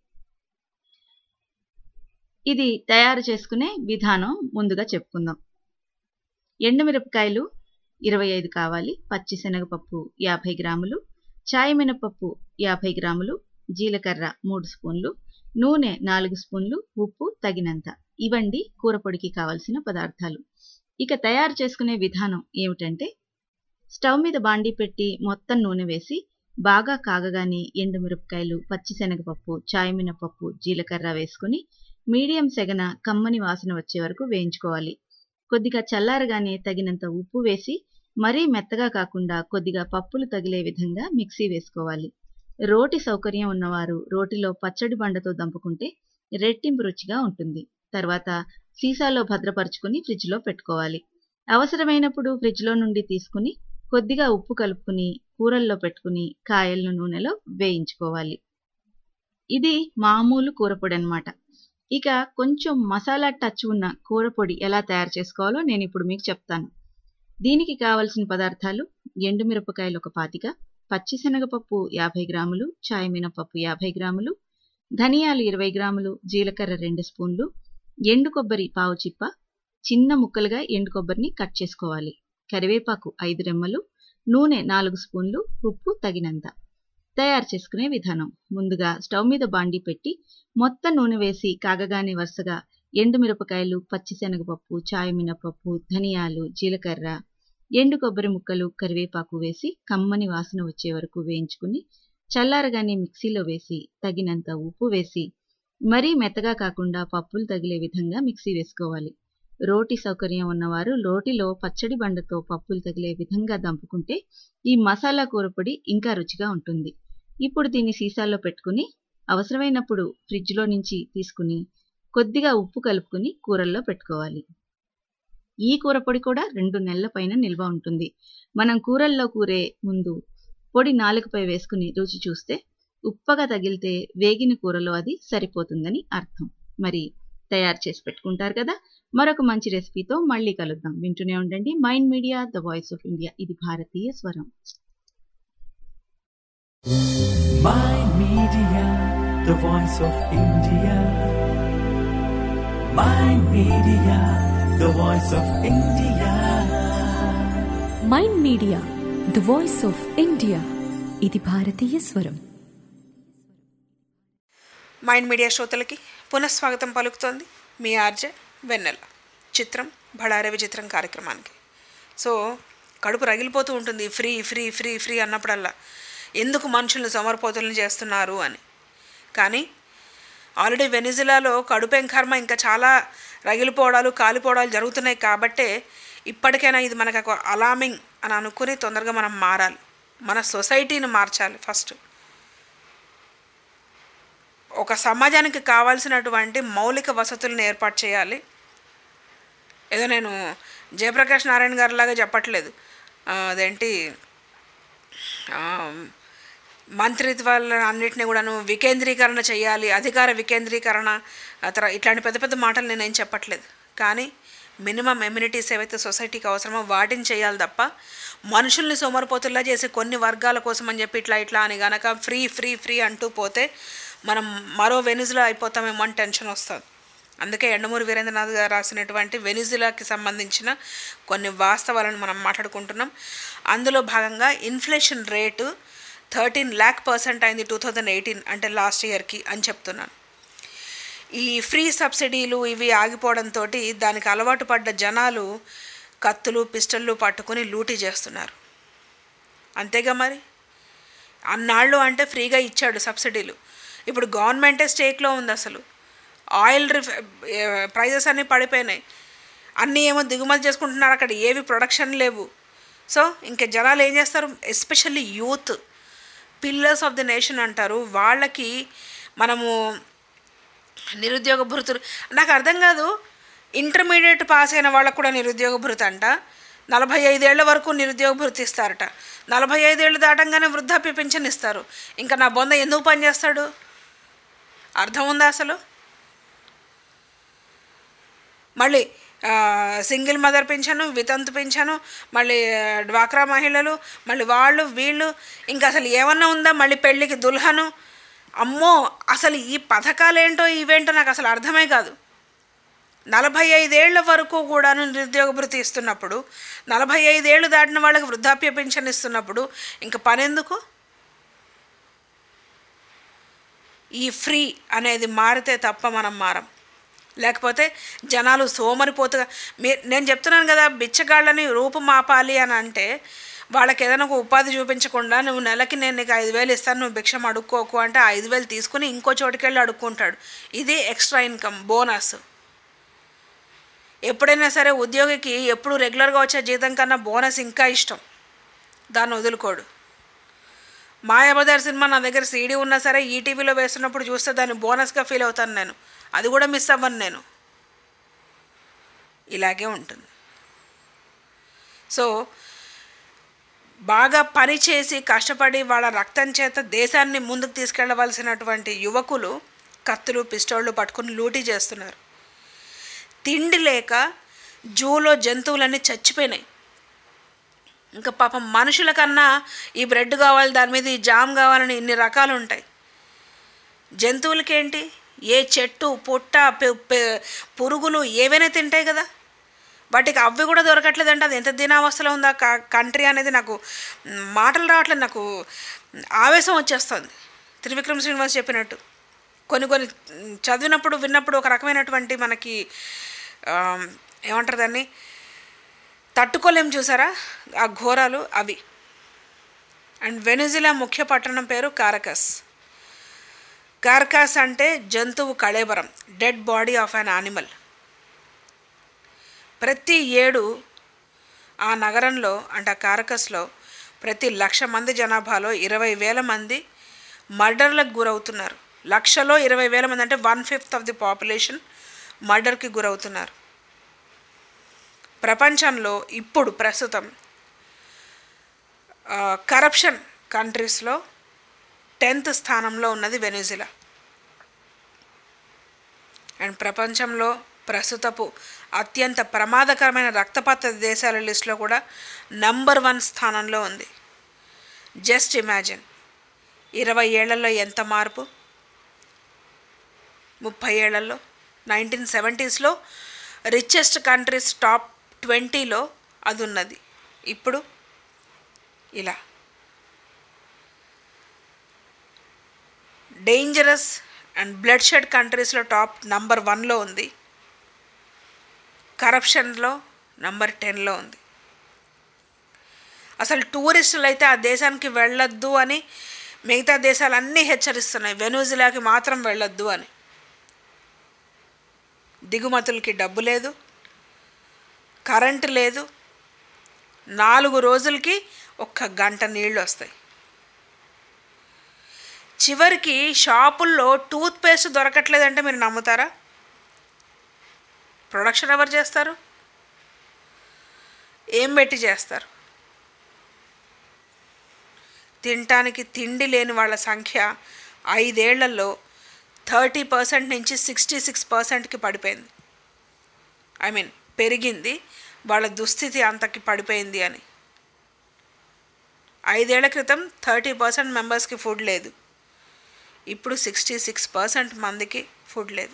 ఇది తయారు చేసుకునే విధానం ముందుగా చెప్పుకుందాం ఎండుమిరపకాయలు ఇరవై ఐదు కావాలి పచ్చిశనగపప్పు యాభై గ్రాములు చాయ్ మినపప్పు యాభై గ్రాములు జీలకర్ర మూడు స్పూన్లు నూనె నాలుగు స్పూన్లు ఉప్పు తగినంత ఇవండి కూర పొడికి కావలసిన పదార్థాలు ఇక తయారు చేసుకునే విధానం ఏమిటంటే స్టవ్ మీద బాండీ పెట్టి మొత్తం నూనె వేసి బాగా కాగగానే ఎండుమిరపకాయలు పచ్చిశనగపప్పు చాయ్ మినపప్పు జీలకర్ర వేసుకుని మీడియం సెగన కమ్మని వాసన వచ్చే వరకు వేయించుకోవాలి కొద్దిగా చల్లారగానే తగినంత ఉప్పు వేసి మరీ మెత్తగా కాకుండా కొద్దిగా పప్పులు తగిలే విధంగా మిక్సీ వేసుకోవాలి రోటి సౌకర్యం ఉన్నవారు రోటిలో పచ్చడి బండతో దంపుకుంటే రెట్టింపు రుచిగా ఉంటుంది తర్వాత సీసాలో భద్రపరుచుకుని ఫ్రిడ్జ్లో పెట్టుకోవాలి అవసరమైనప్పుడు ఫ్రిడ్జ్లో నుండి తీసుకుని కొద్దిగా ఉప్పు కలుపుకుని కూరల్లో పెట్టుకుని కాయలను నూనెలో వేయించుకోవాలి ఇది మామూలు కూరపొడి అనమాట ఇక కొంచెం మసాలా టచ్ ఉన్న కూరపొడి ఎలా తయారు చేసుకోవాలో నేను ఇప్పుడు మీకు చెప్తాను దీనికి కావలసిన పదార్థాలు ఎండుమిరపకాయలు ఒక పాతిక పచ్చిశనగపప్పు యాభై గ్రాములు చాయ్ మినపప్పు యాభై గ్రాములు ధనియాలు ఇరవై గ్రాములు జీలకర్ర రెండు స్పూన్లు ఎండు కొబ్బరి పావు చిప్ప చిన్న ముక్కలుగా ఎండు కొబ్బరిని కట్ చేసుకోవాలి కరివేపాకు ఐదు రెమ్మలు నూనె నాలుగు స్పూన్లు ఉప్పు తగినంత తయారు చేసుకునే విధానం ముందుగా స్టవ్ మీద బాండి పెట్టి మొత్తం నూనె వేసి కాగగానే వరుసగా ఎండుమిరపకాయలు పచ్చిశనగపప్పు చాయ్ మినపప్పు ధనియాలు జీలకర్ర ఎండు కొబ్బరి ముక్కలు కరివేపాకు వేసి కమ్మని వాసన వచ్చే వరకు వేయించుకుని చల్లారగానే మిక్సీలో వేసి తగినంత ఉప్పు వేసి మరీ మెత్తగా కాకుండా పప్పులు తగిలే విధంగా మిక్సీ వేసుకోవాలి రోటి సౌకర్యం ఉన్నవారు రోటిలో పచ్చడి బండతో పప్పులు తగిలే విధంగా దంపుకుంటే ఈ మసాలా కూరపొడి ఇంకా రుచిగా ఉంటుంది ఇప్పుడు దీన్ని సీసాల్లో పెట్టుకుని అవసరమైనప్పుడు ఫ్రిడ్జ్లో నుంచి తీసుకుని కొద్దిగా ఉప్పు కలుపుకుని కూరల్లో పెట్టుకోవాలి ఈ కూర పొడి కూడా రెండు నెలల పైన నిల్వ ఉంటుంది మనం కూరల్లో కూరే ముందు పొడి నాలుగుపై వేసుకుని రుచి చూస్తే ఉప్పగా తగిలితే వేగిన కూరలో అది సరిపోతుందని అర్థం మరి తయారు చేసి పెట్టుకుంటారు కదా మరొక మంచి రెసిపీతో మళ్ళీ కలుద్దాం వింటూనే ఉండండి mind media the voice of India ఇది భారతీయ స్వరం Mind Media, the voice of India. Mind Media, the voice of India. Mind media the voice of India ఇది భారతీయ స్వరం మైండ్ మీడియా శ్రోతలకి పునఃస్వాగతం పలుకుతోంది మీ ఆర్జే వెన్నెల చిత్రం బళారే విచిత్రం కార్యక్రమానికి సో కడుపు రగిలిపోతూ ఉంటుంది ఫ్రీ ఫ్రీ ఫ్రీ ఫ్రీ అన్నప్పుడల్లా ఎందుకు మనుషుల్ని సమర్పోతులను చేస్తున్నారు అని కానీ ఆల్రెడీ వెనిజులాలో కడుపేం కర్మ ఇంకా చాలా రగిలిపోవడాలు కాలిపోవడాలు జరుగుతున్నాయి కాబట్టే ఇప్పటికైనా ఇది మనకు ఒక అలామింగ్ అని అనుకుని తొందరగా మనం మారాలి మన సొసైటీని మార్చాలి ఫస్ట్ ఒక సమాజానికి కావాల్సినటువంటి మౌలిక వసతులను ఏర్పాటు చేయాలి ఏదో నేను జయప్రకాష్ నారాయణ గారి లాగా చెప్పట్లేదు ఆ, అదేంటి ఆ, మంత్రిత్వాలను అన్నిటిని కూడాను వికేంద్రీకరణ చేయాలి అధికార వికేంద్రీకరణ ఆ తర్వాత ఇట్లాంటి పెద్ద పెద్ద మాటలు నేనేం చెప్పట్లేదు కానీ మినిమం ఎమ్యూనిటీస్ ఏవైతే సొసైటీకి అవసరమో వాటిని చేయాలి తప్ప మనుషుల్ని సోమరిపోతుల్లా చేసి కొన్ని వర్గాల కోసం అని చెప్పి ఇట్లా ఇట్లా అని గనక ఫ్రీ ఫ్రీ ఫ్రీ అంటూ పోతే మనం మరో వెనిజులా అయిపోతామేమో అని టెన్షన్ వస్తుంది అందుకే ఎండమూరి వీరేంద్రనాథ్ గారు రాసినటువంటి వెనిజులాకి సంబంధించిన కొన్ని వాస్తవాలను మనం మాట్లాడుకుంటున్నాం అందులో భాగంగా inflation rate thirteen lakh percent అయింది టూ థౌజండ్ ఎయిటీన్ అంటే లాస్ట్ ఇయర్కి అని చెప్తున్నాను ఈ ఫ్రీ సబ్సిడీలు ఇవి ఆగిపోవడంతో దానికి అలవాటు పడ్డ జనాలు కత్తులు పిస్టళ్ళు పట్టుకుని లూటీ చేస్తున్నారు అంతేగా మరి అన్నాళ్ళు అంటే ఫ్రీగా ఇచ్చాడు సబ్సిడీలు ఇప్పుడు గవర్నమెంటే స్టేక్లో ఉంది అసలు ఆయిల్ రిఫ్ ప్రైజెస్ అన్నీ పడిపోయినాయి అన్నీ ఏమో దిగుమతి చేసుకుంటున్నారు అక్కడ ఏవి ప్రొడక్షన్ లేవు సో ఇంకా జనాలు ఏం చేస్తారు especially youth pillars of the nation అంటారు వాళ్ళకి మనము నిరుద్యోగ భృతులు నాకు అర్థం కాదు ఇంటర్మీడియట్ పాస్ అయిన వాళ్ళకు కూడా నిరుద్యోగ భృతి అంట నలభై ఐదేళ్ల వరకు నిరుద్యోగ భృతి ఇస్తారట నలభై ఐదేళ్ళు దాటంగానే వృద్ధాప్య పింఛన్ ఇస్తారు ఇంకా నా బొంద ఎందుకు పనిచేస్తాడు అర్థం ఉందా అసలు మళ్ళీ ఆ, సింగిల్ మదర్ పింఛను వితంతు పింఛను మళ్ళీ ఆ, డ్వాక్రా మహిళలు మళ్ళీ వాళ్ళు వీళ్ళు ఇంకా అసలు ఏమన్నా ఉందా మళ్ళీ పెళ్ళికి దుల్హను అమ్మో అసలు ఈ పథకాలు ఏంటో ఇవేంటో నాకు అసలు అర్థమే కాదు నలభై ఐదేళ్ల వరకు కూడాను నిరుద్యోగ భృతి ఇస్తున్నప్పుడు నలభై ఐదేళ్ళు దాటిన వాళ్ళకి వృద్ధాప్య పెన్షన్ ఇస్తున్నప్పుడు ఇంకా పనెందుకు ఈ ఫ్రీ అనేది మారితే తప్ప మనం మారం లేకపోతే జనాలు సోమరిపోతుగా మీ నేను చెప్తున్నాను కదా బిచ్చగాళ్ళని రూపుమాపాలి అని అంటే వాళ్ళకి ఏదైనా ఒక ఉపాధి చూపించకుండా నువ్వు నెలకి నేను నీకు ఐదు వేలు ఇస్తాను నువ్వు భిక్షం అడుక్కోకు అంటే ఆ ఐదు వేలు తీసుకుని ఇంకో చోటుకి వెళ్ళి అడుక్కుంటాడు ఇది ఎక్స్ట్రా ఇన్కమ్ బోనస్ ఎప్పుడైనా సరే ఉద్యోగికి ఎప్పుడు రెగ్యులర్గా వచ్చే జీతం కన్నా బోనస్ ఇంకా ఇష్టం దాన్ని వదులుకోడు మాయాబజార్ సినిమా నా దగ్గర సీడీ ఉన్నా సరే ఈటీవీలో వేస్తున్నప్పుడు చూస్తే దాన్ని బోనస్గా ఫీల్ అవుతాను నేను అది కూడా మిస్ అవ్వను నేను ఇలాగే ఉంటుంది సో బాగా పని చేసి కష్టపడి వాళ్ళ రక్తం చేత దేశాన్ని ముందుకు తీసుకెళ్ళవలసినటువంటి యువకులు కత్తులు పిస్టోళ్ళు పట్టుకుని లూటీ చేస్తున్నారు తిండి లేక జూలో జంతువులన్నీ చచ్చిపోయినాయి ఇంకా పాపం మనుషుల కన్నా ఈ బ్రెడ్ కావాలి దాని మీద ఈ జామ్ కావాలని ఇన్ని రకాలు ఉంటాయి జంతువులకేంటి ఏ చెట్టు పుట్ట పె- పె- పురుగులు ఏవైనా తింటాయి కదా వాటికి అవి కూడా దొరకట్లేదంటే అది ఎంత దీనావస్థలో ఉందా కంట్రీ అనేది నాకు మ్, మాటలు రావట్లేదు నాకు ఆవేశం వచ్చేస్తుంది త్రివిక్రమ్ శ్రీనివాస్ చెప్పినట్టు కొన్ని కొన్ని మ్, చదివినప్పుడు విన్నప్పుడు ఒక రకమైనటువంటి మనకి ఆ, ఏమంటారు దాన్ని తట్టుకోలేం చూసారా ఆ ఘోరాలు అవి అండ్ వెనిజిలా ముఖ్య పట్టణం పేరు కారకస్ కార్కాస్ అంటే జంతువు కళేబరం dead body of an animal ప్రతి ఏడు ఆ నగరంలో అంటే ఆ కారకస్లో ప్రతి లక్ష మంది జనాభాలో ఇరవై వేల మంది మర్డర్లకు గురవుతున్నారు లక్షలో ఇరవై వేల మంది అంటే one fifth of the population మర్డర్కి గురవుతున్నారు ప్రపంచంలో ఇప్పుడు ప్రస్తుతం కరప్షన్ కంట్రీస్లో టెన్త్ స్థానంలో ఉన్నది వెనిజులా అండ్ ప్రపంచంలో ప్రస్తుతపు అత్యంత ప్రమాదకరమైన రక్తపాత దేశాల లిస్టులో కూడా నంబర్ వన్ స్థానంలో ఉంది జస్ట్ ఇమాజిన్ ఇరవై ఏళ్లలో ఎంత మార్పు ముప్పై ఏళ్లలో నైన్టీన్ సెవెంటీస్లో రిచెస్ట్ కంట్రీస్ టాప్ ట్వంటీలో అది ఉన్నది ఇప్పుడు ఇలా డేంజరస్ అండ్ బ్లడ్ షెడ్ కంట్రీస్లో టాప్ నంబర్ వన్లో ఉంది కరప్షన్లో నంబర్ టెన్లో ఉంది అసలు టూరిస్టులు అయితే ఆ దేశానికి వెళ్ళొద్దు అని మిగతా దేశాలన్నీ హెచ్చరిస్తున్నాయి వెనుజులాకి మాత్రం వెళ్ళొద్దు అని దిగుమతులకి డబ్బు లేదు కరెంటు లేదు నాలుగు రోజులకి ఒక్క గంట నీళ్ళు వస్తాయి చివరికి షాపుల్లో టూత్ పేస్ట్ దొరకట్లేదంటే మీరు నమ్ముతారా ప్రొడక్షన్ ఎవరు చేస్తారు ఏం పెట్టి చేస్తారు తినటానికి తిండి లేని వాళ్ళ సంఖ్య ఐదేళ్లలో థర్టీ పర్సెంట్ నుంచి సిక్స్టీ సిక్స్ పర్సెంట్కి పడిపోయింది ఐ మీన్ పెరిగింది వాళ్ళ దుస్థితి అంతకి పడిపోయింది అని ఐదేళ్ల క్రితం థర్టీ పర్సెంట్ మెంబర్స్కి ఫుడ్ లేదు ఇప్పుడు సిక్స్టీ సిక్స్ పర్సెంట్ మందికి ఫుడ్ లేదు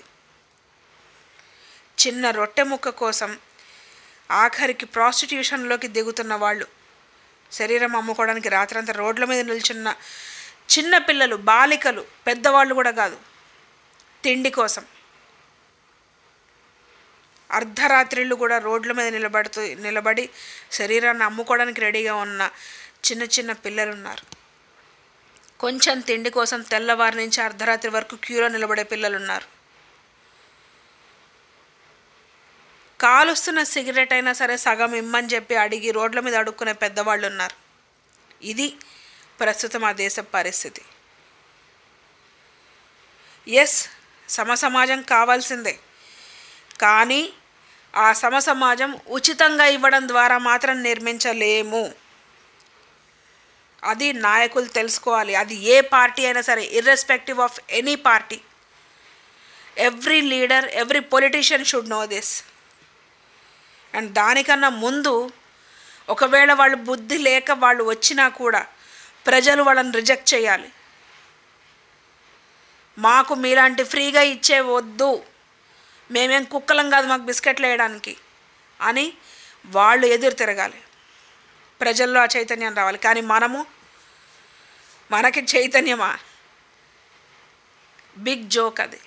చిన్న రొట్టె ముక్క కోసం ఆఖరికి ప్రాస్టిట్యూషన్లోకి దిగుతున్న వాళ్ళు శరీరం అమ్ముకోవడానికి రాత్రంతా రోడ్ల మీద నిల్చున్న చిన్న పిల్లలు బాలికలు పెద్దవాళ్ళు కూడా కాదు తిండి కోసం అర్ధరాత్రిళ్ళు కూడా రోడ్ల మీద నిలబడుతూ నిలబడి శరీరాన్ని అమ్ముకోవడానికి రెడీగా ఉన్న చిన్న చిన్న పిల్లలు ఉన్నారు కొంచెం తిండి కోసం తెల్లవారి నుంచి అర్ధరాత్రి వరకు క్యూలో నిలబడే పిల్లలు ఉన్నారు కాలుస్తున్న సిగరెట్ అయినా సరే సగం ఇమ్మని చెప్పి అడిగి రోడ్ల మీద అడుక్కునే పెద్దవాళ్ళు ఉన్నారు ఇది ప్రస్తుతం ఆ దేశ పరిస్థితి ఎస్ సమసమాజం కావాల్సిందే కానీ ఆ సమసమాజం ఉచితంగా ఇవ్వడం ద్వారా మాత్రం నిర్మించలేము అది నాయకులు తెలుసుకోవాలి అది ఏ పార్టీ అయినా సరే irrespective of any party every leader every politician should know this and దానికన్నా ముందు ఒకవేళ వాళ్ళు బుద్ధి లేక వాళ్ళు వచ్చినా కూడా ప్రజలు వాళ్ళని రిజెక్ట్ చేయాలి మాకు మీలాంటి ఫ్రీగా ఇచ్చే వద్దు మేమేం కుక్కలం కాదు మాకు బిస్కెట్లు వేయడానికి అని వాళ్ళు ఎదురు తిరగాలి ప్రజల్లో ఆ చైతన్యం రావాలి కానీ మనము మనకి చైతన్యమా బిగ్ జోక్ అది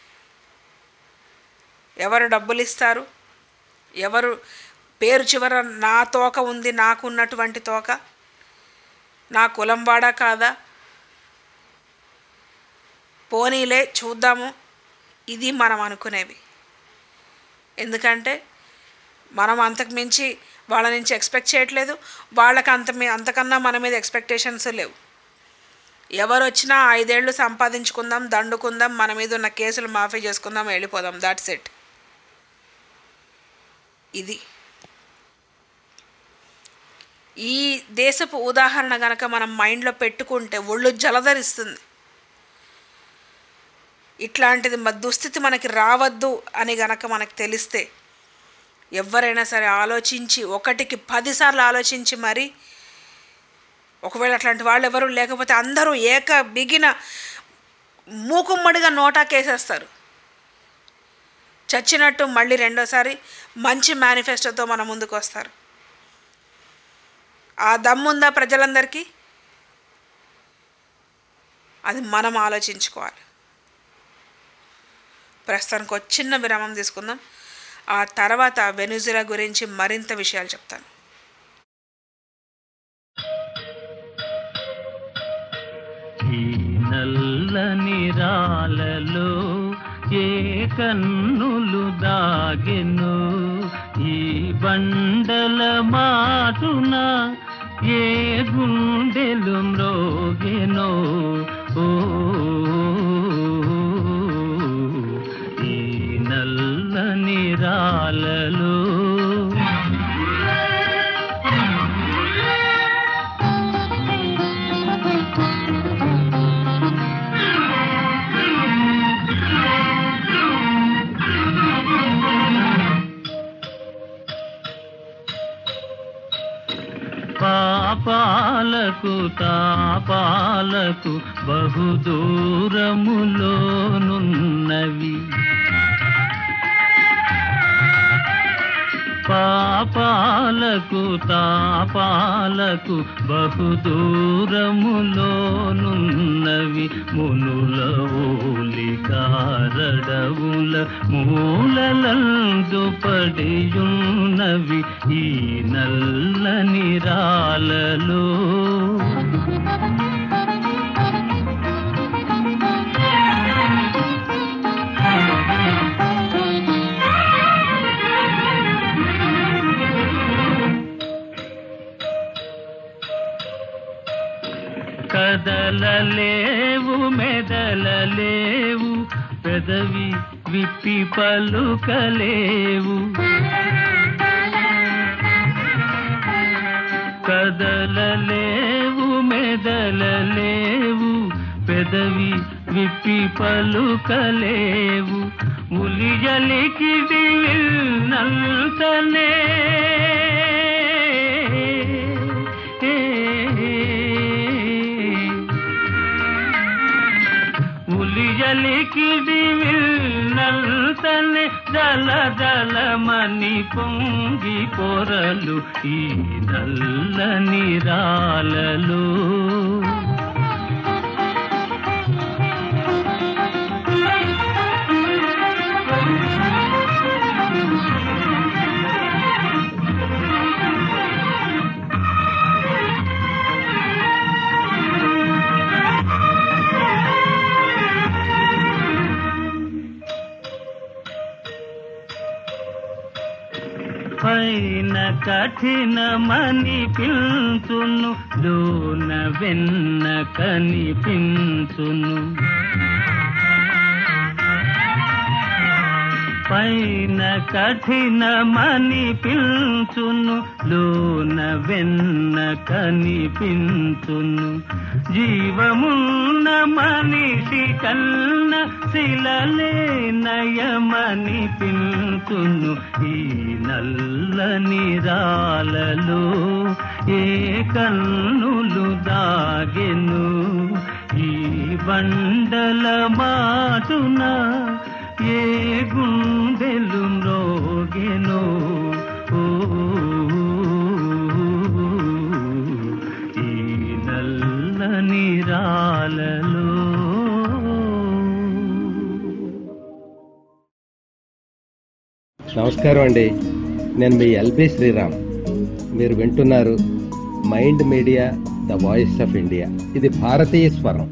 ఎవరు డబ్బులు ఇస్తారు ఎవరు పేరు చివర నా తోక ఉంది నాకు ఉన్నటువంటి తోక నా కులం వాడా కాదా పోనీలే చూద్దాము ఇది మనం అనుకునేవి ఎందుకంటే మనం అంతకు మించి వాళ్ళ నుంచి ఎక్స్పెక్ట్ చేయట్లేదు వాళ్ళకి అంత మీ అంతకన్నా మన మీద ఎక్స్పెక్టేషన్స్ లేవు ఎవరు వచ్చినా ఐదేళ్ళు సంపాదించుకుందాం దండుకుందాం మన మీద ఉన్న కేసులు మాఫీ చేసుకుందాం వెళ్ళిపోదాం దాట్స్ ఇట్ ఇది ఈ దేశపు ఉదాహరణ గనక మనం మైండ్లో పెట్టుకుంటే ఒళ్ళు జలధరిస్తుంది ఇట్లాంటిది మ దుస్థితి మనకి రావద్దు అని గనక మనకు తెలిస్తే ఎవరైనా సరే ఆలోచించి ఒకటికి పదిసార్లు ఆలోచించి మరి ఒకవేళ అట్లాంటి వాళ్ళు ఎవరు లేకపోతే అందరూ ఏక బిగిన మూకుమ్మడిగా నోటా కేసేస్తారు చచ్చినట్టు మళ్ళీ రెండోసారి మంచి మేనిఫెస్టోతో మన ముందుకు వస్తారు ఆ దమ్ముందా ప్రజలందరికీ అది మనం ఆలోచించుకోవాలి ప్రస్తుతానికి ఒక చిన్న విరామం తీసుకుందాం ఆ తర్వాత వెనుజులా గురించి మరింత విషయాలు చెప్తాను ఈ నల్లని రాలలో ఏ కన్నులు దాగెను ఈ బండల మాటున ఏ గుండెలు మ్రోగెనో ఓ ఈ నల్లని రాలలో పాపాలకు తాపాలకు బహుదూరములోనున్నవి పాపాలకు తాపాలకు బహుదూరములోనున్నవి మునుల ఓలికారడవుల మూలలందు పడియున్నవి ఈ నల్లని రాలలో కదలలేవు మెదలలేవు పెదవి విప్పి పలుకలేవు కదలలేవు మెదలలేవు పెదవి విప్పి పలుకలేవు ఉలియలికిది నల్తనే ఉలియలికిది నల్తనే జల జలమని పొంగి పొరలు ఈ నల్లని రాలలో పైన కఠినమని పిల్చును లోన వెన్న కనిపించును పైన కఠినమని పిల్చును లోన వెన్న కనిపించును జీవమున్న మనిషి కన్న శిలలే నయమని పిల్చును ఈ నల్లని రాలలో ఏ కన్నులు దాగెను ఈ బండల మాటున ఏ గుండెలు మ్రోగెనో ఓ ఈ నల్లని రాలలో నమస్కారం అండి నేను మీ ఎల్బి శ్రీరామ్ మీరు వింటున్నారు mind media the voice of India ఇది భారతీయ స్వరం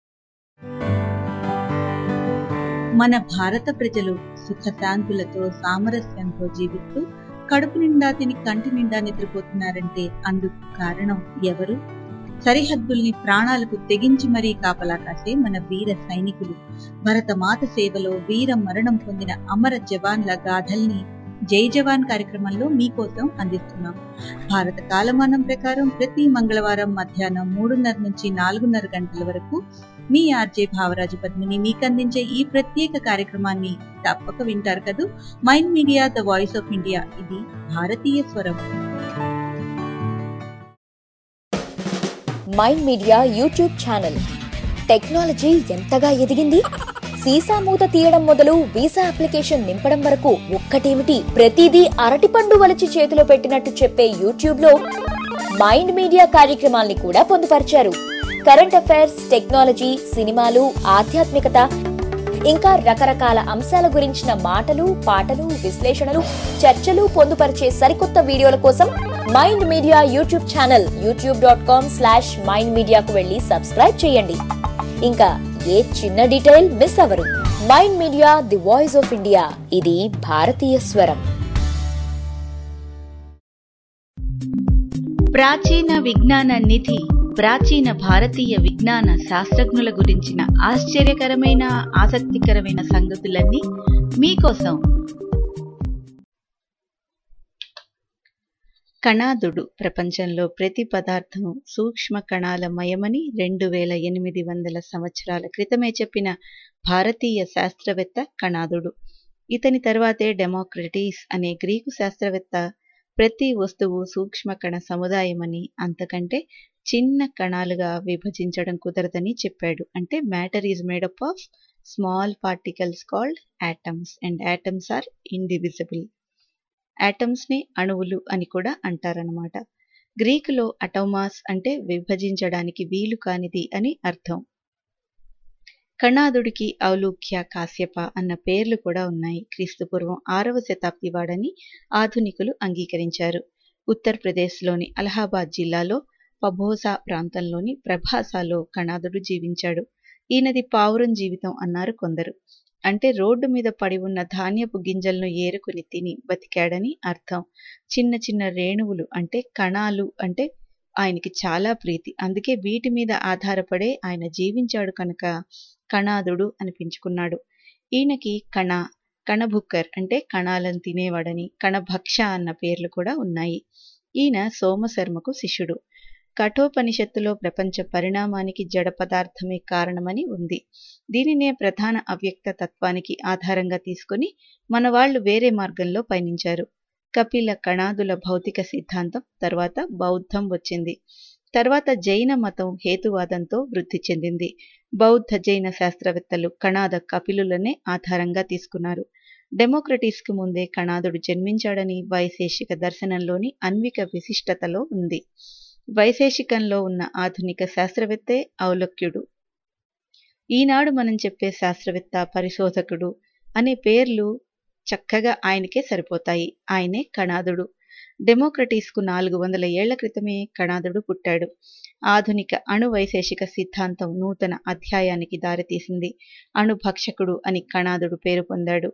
మన భారత ప్రజలు సుఖశాంతులతో సామరస్యంతో జీవిస్తూ కడుపు నిండా తిని కంటి నిండా నిద్రపోతున్నారంటే అందుకు కారణం ఎవరు సరిహద్దుల్ని ప్రాణాలకు తెగించి మరీ కాపలా కాసే మన వీర సైనికులు భరతమాత సేవలో వీర మరణం పొందిన అమర జవాన్ల గాథల్ని జై జవాన్ కార్యక్రమంలో మీకోసం అందిస్తున్నాం భారత కాలమానం ప్రకారం ప్రతి మంగళవారం మధ్యాహ్నం మూడున్నర నుంచి నాలుగున్నర గంటల వరకు మీ ఆర్జే భావరాజు పద్మిని మీకు అందించే ఈ ప్రత్యేక కార్యక్రమాన్ని తప్పక వింటారు కదూ mind media the voice of India ఇది భారతీయ స్వరం mind media YouTube channel technology ఎంతగా ఎదిగింది సీసా మూత తీయడం మొదలు వీసా అప్లికేషన్ నింపడం వరకు ఒక్కటేమిటి ప్రతిదీ అరటిపండు వలిచి చేతిలో పెట్టినట్టు చెప్పే యూట్యూబ్ లో మైండ్ మీడియా కార్యక్రమాల్ని కూడా పొందుపరిచారు కరెంట్ అఫైర్స్ టెక్నాలజీ సినిమాలు ఆధ్యాత్మికత ఇంకా రకరకాల అంశాల గురించిన మాటలు పాటలు విశ్లేషణలు చర్చలు పొందుపరిచే సరికొత్త వీడియోల కోసం mind media YouTube channel YouTube dot com slash mind మీడియాకు వెళ్ళి సబ్స్క్రైబ్ చేయండి ఇంకా ఏ చిన్న డీటెయిల్ మిస్ అవరు mind media the voice of India ఇది భారతీయ స్వరం ప్రాచీన విజ్ఞాన నిధి ప్రాచీన భారతీయ విజ్ఞాన శాస్త్రజ్ఞుల గురించిన ఆశ్చర్యకరమైన ఆసక్తికరమైన సంగతులన్నీ మీకోసం కణాదుడు ప్రపంచంలో ప్రతి పదార్థం సూక్ష్మ కణాల మయమని రెండు వేల ఎనిమిది వందల సంవత్సరాల క్రితమే చెప్పిన భారతీయ శాస్త్రవేత్త కణాదుడు ఇతని తర్వాతే డెమోక్రటీస్ అనే గ్రీకు శాస్త్రవేత్త ప్రతి వస్తువు సూక్ష్మ కణ సముదాయమని అంతకంటే చిన్న కణాలుగా విభజించడం కుదరదని చెప్పాడు అంటే matter is made up of small particles called atoms and atoms are indivisible atoms ని అణువులు అని కూడా అంటారనమాట గ్రీకులో అటోమాస్ అంటే విభజించడానికి వీలు కానిది అని అర్థం కణాదుడికి ఔలుఖ్య కాశ్యప అన్న పేర్లు కూడా ఉన్నాయి క్రీస్తుపూర్వం ఆరవ శతాబ్ది వాడని ఆధునికులు అంగీకరించారు ఉత్తరప్రదేశ్లోని అలహాబాద్ జిల్లాలో పబోసా ప్రాంతంలోని ప్రభాసాలో కణాదుడు జీవించాడు ఈయనది పావురం జీవితం అన్నారు కొందరు అంటే రోడ్డు మీద పడి ఉన్న ధాన్యపు గింజలను ఏరుకుని తిని బతికాడని అర్థం చిన్న చిన్న రేణువులు అంటే కణాలు అంటే ఆయనకి చాలా ప్రీతి అందుకే వీటి మీద ఆధారపడే ఆయన జీవించాడు కనుక కణాదుడు అనిపించుకున్నాడు ఈయనకి కణ కణభుక్కర్ అంటే కణాలను తినేవాడని కణభక్ష అన్న పేర్లు కూడా ఉన్నాయి ఈయన సోమశర్మకు శిష్యుడు కఠోపనిషత్తులో ప్రపంచ పరిణామానికి జడ పదార్థమే కారణమని ఉంది దీనినే ప్రధాన అవ్యక్త తత్వానికి ఆధారంగా తీసుకుని మన వాళ్ళు వేరే మార్గంలో పయనించారు కపిల కణాదుల భౌతిక సిద్ధాంతం తర్వాత బౌద్ధం వచ్చింది తర్వాత జైన మతం హేతువాదంతో వృద్ధి చెందింది బౌద్ధ జైన శాస్త్రవేత్తలు కణాద కపిలులనే ఆధారంగా తీసుకున్నారు డెమోక్రటీస్కు ముందే కణాదుడు జన్మించాడని వైశేషిక దర్శనంలోని అన్విక విశిష్టతలో ఉంది వైశేషికంలో ఉన్న ఆధునిక శాస్త్రవేత్తే ఔలక్యుడు ఈనాడు మనం చెప్పే శాస్త్రవేత్త పరిశోధకుడు అనే పేర్లు చక్కగా ఆయనకే సరిపోతాయి ఆయనే కణాదుడు డెమోక్రటీస్కు నాలుగు వందల ఏళ్ల క్రితమే కణాదుడు పుట్టాడు ఆధునిక అణు వైశేషిక సిద్ధాంతం నూతన అధ్యాయానికి దారితీసింది అణుభక్షకుడు అని కణాదుడు పేరు పొందాడు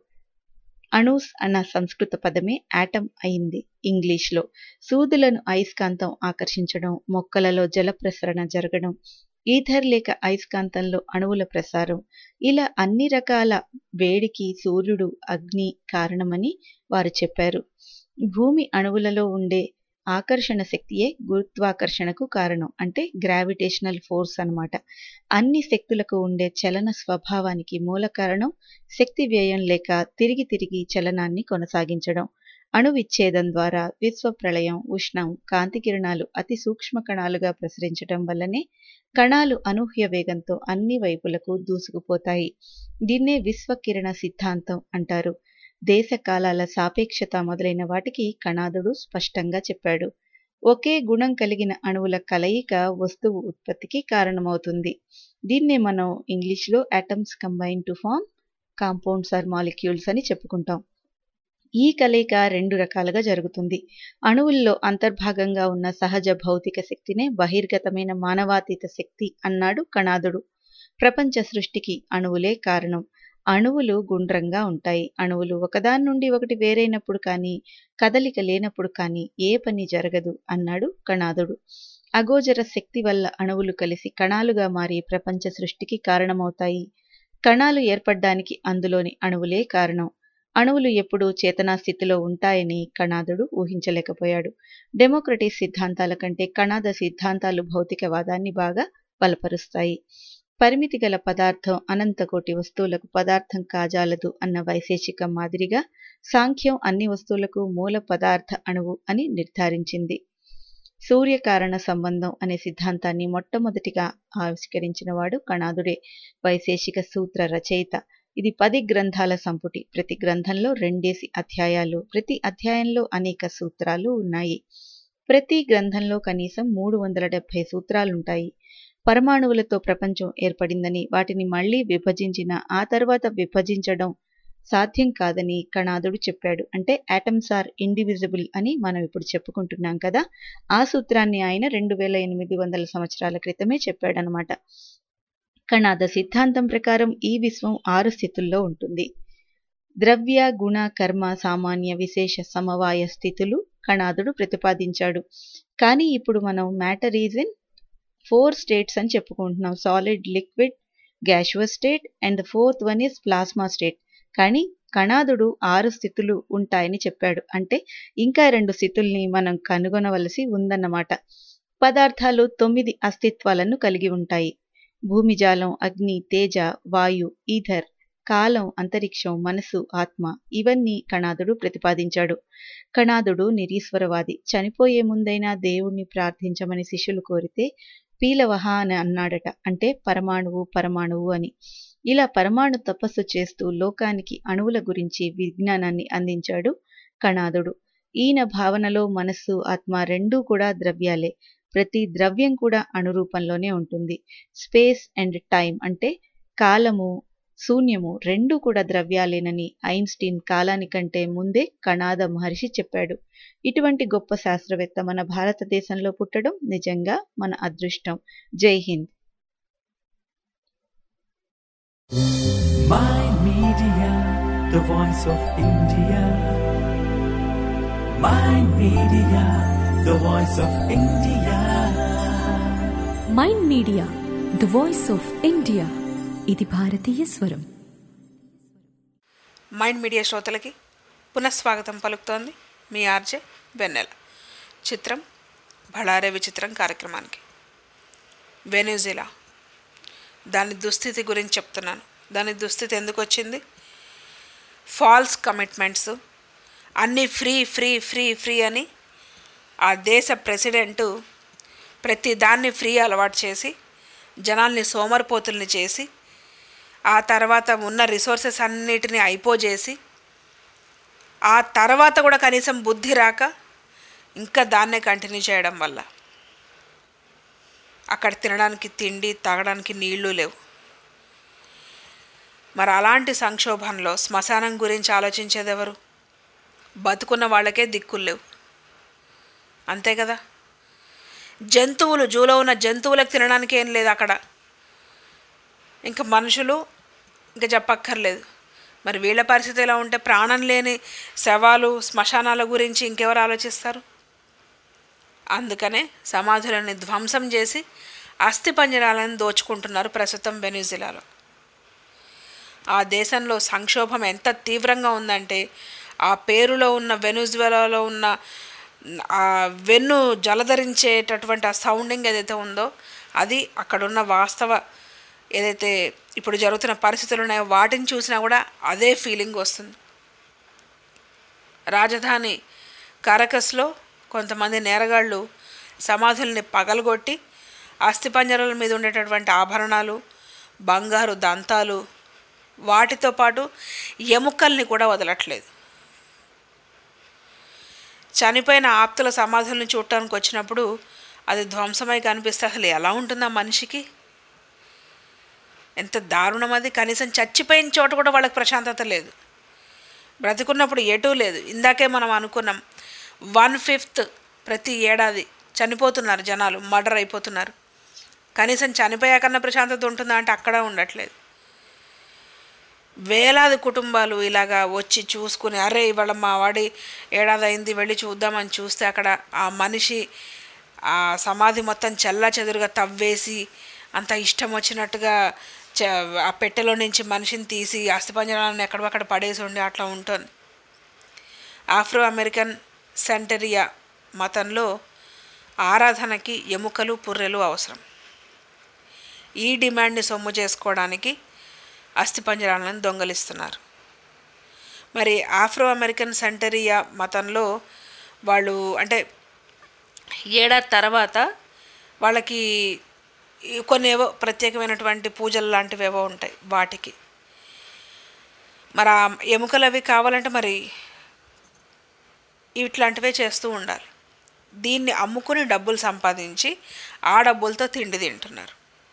అణూస్ అన్న సంస్కృత పదమే యాటమ్ అయింది ఇంగ్లీష్లో సూదులను అయస్కాంతం ఆకర్షించడం మొక్కలలో జల ప్రసరణ జరగడం ఈథర్ లేక అయస్కాంతంలో అణువుల ప్రసారం ఇలా అన్ని రకాల వేడికి సూర్యుడు అగ్ని కారణమని వారు చెప్పారు భూమి అణువులలో ఉండే ఆకర్షణ శక్తియే గురుత్వాకర్షణకు కారణం అంటే గ్రావిటేషనల్ ఫోర్స్ అన్నమాట అన్ని శక్తులకు ఉండే చలన స్వభావానికి మూల కారణం శక్తి వ్యయం లేక తిరిగి తిరిగి చలనాన్ని కొనసాగించడం అణు విచ్ఛేదం ద్వారా విశ్వ ప్రళయం ఉష్ణం కాంతి కిరణాలు అతి సూక్ష్మ కణాలుగా ప్రసరించడం వల్లనే కణాలు అనూహ్య వేగంతో అన్ని వైపులకు దూసుకుపోతాయి దీన్నే విశ్వకిరణ సిద్ధాంతం అంటారు దేశ కాలాల సాపేక్షత మొదలైన వాటికి కణాదుడు స్పష్టంగా చెప్పాడు ఒకే గుణం కలిగిన అణువుల కలయిక వస్తువు ఉత్పత్తికి కారణమవుతుంది దీన్నే మనం ఇంగ్లీష్లో atoms combine to form compounds or molecules అని చెప్పుకుంటాం ఈ కలయిక రెండు రకాలుగా జరుగుతుంది అణువుల్లో అంతర్భాగంగా ఉన్న సహజ భౌతిక శక్తినే బహిర్గతమైన మానవాతీత శక్తి అన్నాడు కణాదుడు ప్రపంచ సృష్టికి అణువులే కారణం అణువులు గుండ్రంగా ఉంటాయి అణువులు ఒకదాని నుండి ఒకటి వేరైనప్పుడు కానీ కదలిక లేనప్పుడు కానీ ఏ పని జరగదు అన్నాడు కణాదుడు అగోచర శక్తి వల్ల అణువులు కలిసి కణాలుగా మారి ప్రపంచ సృష్టికి కారణమవుతాయి కణాలు ఏర్పడ్డానికి అందులోని అణువులే కారణం అణువులు ఎప్పుడూ చేతనా స్థితిలో ఉంటాయని కణాదుడు ఊహించలేకపోయాడు డెమోక్రటిక్ సిద్ధాంతాల కంటే కణాద సిద్ధాంతాలు భౌతికవాదాన్ని బాగా బలపరుస్తాయి పరిమితి గల పదార్థం అనంతకోటి వస్తువులకు పదార్థం కాజాలదు అన్న వైశేషిక మాదిరిగా సాంఖ్యం అన్ని వస్తువులకు మూల పదార్థ అణువు అని నిర్ధారించింది సూర్యకారణ సంబంధం అనే సిద్ధాంతాన్ని మొట్టమొదటిగా ఆవిష్కరించిన వాడు కణాదుడే వైశేషిక సూత్ర రచయిత ఇది పది గ్రంథాల సంపుటి ప్రతి గ్రంథంలో రెండేసి అధ్యాయాలు ప్రతి అధ్యాయంలో అనేక సూత్రాలు ఉన్నాయి ప్రతి గ్రంథంలో కనీసం మూడు వందల డెబ్భై సూత్రాలుంటాయి పరమాణువులతో ప్రపంచం ఏర్పడిందని వాటిని మళ్లీ విభజించిన ఆ తర్వాత విభజించడం సాధ్యం కాదని కణాదుడు చెప్పాడు అంటే యాటమ్స్ ఆర్ ఇండివిజిబుల్ అని మనం ఇప్పుడు చెప్పుకుంటున్నాం కదా ఆ సూత్రాన్ని ఆయన రెండు వేల ఎనిమిది వందల సంవత్సరాల క్రితమే చెప్పాడనమాట కణాద సిద్ధాంతం ప్రకారం ఈ విశ్వం ఆరు స్థితుల్లో ఉంటుంది ద్రవ్య గుణ కర్మ సామాన్య విశేష సమవాయ స్థితులు కణాదుడు ప్రతిపాదించాడు కానీ ఇప్పుడు మనం matter is in four states అని చెప్పుకుంటున్నాం solid liquid gaseous state and the fourth one is plasma state కానీ కణాదుడు ఆరు స్థితులు ఉంటాయని చెప్పాడు అంటే ఇంకా రెండు స్థితుల్ని మనం కనుగొనవలసి ఉందన్నమాట పదార్థాలు తొమ్మిది అస్తిత్వాలను కలిగి ఉంటాయి భూమిజాలం అగ్ని తేజ వాయు ఈథర్ కాలం అంతరిక్షం మనసు ఆత్మ ఇవన్నీ కణాదుడు ప్రతిపాదించాడు కణాదుడు నిరీశ్వరవాది చనిపోయే ముందైనా దేవుణ్ణి ప్రార్థించమని శిష్యులు కోరితే పీలవహ అని అన్నాడట అంటే పరమాణువు పరమాణువు అని ఇలా పరమాణు తపస్సు చేస్తూ లోకానికి అణువుల గురించి విజ్ఞానాన్ని అందించాడు కణాదుడు ఈయన భావనలో మనస్సు ఆత్మ రెండూ కూడా ద్రవ్యాలే ప్రతి ద్రవ్యం కూడా అణురూపంలోనే ఉంటుంది స్పేస్ అండ్ టైం అంటే కాలము శూన్యము రెండూ కూడా ద్రవ్యాలేనని ఐన్స్టీన్ కాలానికంటే ముందే కణాద మహర్షి చెప్పాడు ఇటువంటి గొప్ప శాస్త్రవేత్త మన భారతదేశంలో పుట్టడం నిజంగా మన అదృష్టం జై హింద్ My Media, the voice of India. My Media, the voice of India. Mind media the voice of India ఇది భారతీయ స్వరం మైండ్ మీడియా శ్రోతలకి పునఃస్వాగతం పలుకుతోంది మీ ఆర్జే వెన్నెల చిత్రం బళారే విచిత్రం కార్యక్రమానికి వెనుజిలా దాని దుస్థితి గురించి చెప్తున్నాను దాని దుస్థితి ఎందుకు వచ్చింది ఫాల్స్ కమిట్మెంట్స్ అన్నీ ఫ్రీ ఫ్రీ ఫ్రీ ఫ్రీ అని ఆ దేశ ప్రెసిడెంటు ప్రతి దాన్ని ఫ్రీ అలవాటు చేసి జనాల్ని సోమరిపోతుల్ని చేసి ఆ తర్వాత ఉన్న రిసోర్సెస్ అన్నిటిని అయిపోజేసి ఆ తర్వాత కూడా కనీసం బుద్ధి రాక ఇంకా దాన్నే కంటిన్యూ చేయడం వల్ల అక్కడ తినడానికి తిండి తాగడానికి నీళ్లు లేవు మరి అలాంటి సంక్షోభంలో శ్మశానం గురించి ఆలోచించేది ఎవరు బతుకున్న వాళ్ళకే దిక్కులు లేవు అంతే కదా జంతువులు జూలో ఉన్న జంతువులకు తినడానికి ఏం లేదు అక్కడ ఇంకా మనుషులు ఇంకా చెప్పక్కర్లేదు మరి వీళ్ళ పరిస్థితి ఎలా ఉంటే ప్రాణం లేని శవాలు శ్మశానాల గురించి ఇంకెవరు ఆలోచిస్తారు అందుకనే సమాధులని ధ్వంసం చేసి అస్థిపంజరాలను దోచుకుంటున్నారు ప్రస్తుతం వెనిజులాలో ఆ దేశంలో సంక్షోభం ఎంత తీవ్రంగా ఉందంటే ఆ పేరులో ఉన్న వెనుజులాలో ఉన్న ఆ వెన్ను జలధరించేటటువంటి ఆ సౌండింగ్ ఏదైతే ఉందో అది అక్కడున్న వాస్తవ ఏదైతే ఇప్పుడు జరుగుతున్న పరిస్థితులు ఉన్నాయో వాటిని చూసినా కూడా అదే ఫీలింగ్ వస్తుంది రాజధాని కారకస్లో కొంతమంది నేరగాళ్ళు సమాధుల్ని పగలగొట్టి అస్థిపంజరాల మీద ఉండేటటువంటి ఆభరణాలు బంగారు దంతాలు వాటితో పాటు ఎముకల్ని కూడా వదలట్లేదు చనిపోయిన ఆప్తుల సమాధులను చూడటానికి వచ్చినప్పుడు అది ధ్వంసమై కనిపిస్తే అసలు ఎలా ఉంటుంది ఆ మనిషికి ఎంత దారుణం అది కనీసం చచ్చిపోయిన చోట కూడా వాళ్ళకి ప్రశాంతత లేదు బ్రతికున్నప్పుడు ఎటూ లేదు ఇందాకే మనం అనుకున్నాం వన్ ఫిఫ్త్ ప్రతి ఏడాది చనిపోతున్నారు జనాలు మర్డర్ అయిపోతున్నారు కనీసం చనిపోయాకన్నా ప్రశాంతత ఉంటుందా అంటే అక్కడ ఉండట్లేదు వేలాది కుటుంబాలు ఇలాగా వచ్చి చూసుకుని అరే ఇవాళ మా వాడి ఏడాది అయింది వెళ్ళి చూద్దామని చూస్తే అక్కడ ఆ మనిషి ఆ సమాధి మొత్తం చెల్లా చెదురుగా తవ్వేసి అంత ఇష్టం వచ్చినట్టుగా చ ఆ పెట్టెలో నుంచి మనిషిని తీసి అస్థిపంజరాలను ఎక్కడక్కడ పడేసి ఉండి అట్లా ఉంటుంది ఆఫ్రో అమెరికన్ సెంటరియా మతంలో ఆరాధనకి ఎముకలు పుర్రెలు అవసరం ఈ డిమాండ్ని సొమ్ము చేసుకోవడానికి అస్థిపంజరాలను దొంగలిస్తున్నారు మరి ఆఫ్రో అమెరికన్ సెంటరియా మతంలో వాళ్ళు అంటే ఏడాది తర్వాత వాళ్ళకి కొన్ని ఏవో ప్రత్యేకమైనటువంటి పూజలు లాంటివి ఏవో ఉంటాయి వాటికి మరి ఆ ఎముకలు అవి కావాలంటే మరి ఇట్లాంటివే చేస్తూ ఉండాలి దీన్ని అమ్ముకుని డబ్బులు సంపాదించి ఆ డబ్బులతో తిండి తింటున్నారు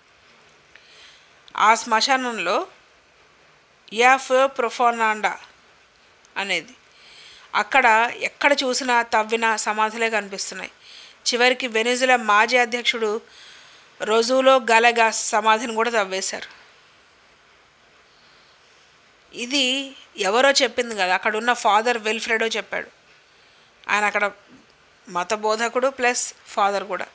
ఆ శ్మశానంలో యాఫ్ ప్రొఫోనాండా అనేది అక్కడ ఎక్కడ చూసినా తవ్విన సమాధులే కనిపిస్తున్నాయి చివరికి వెనిజులా మాజీ అధ్యక్షుడు రోజులో గలగాస్ సమాధిని కూడా తవ్వేశారు ఇది ఎవరో చెప్పింది కదా అక్కడ ఉన్న ఫాదర్ వెల్ఫ్రెడో చెప్పాడు ఆయన అక్కడ మత బోధకుడు ప్లస్ ఫాదర్ కూడా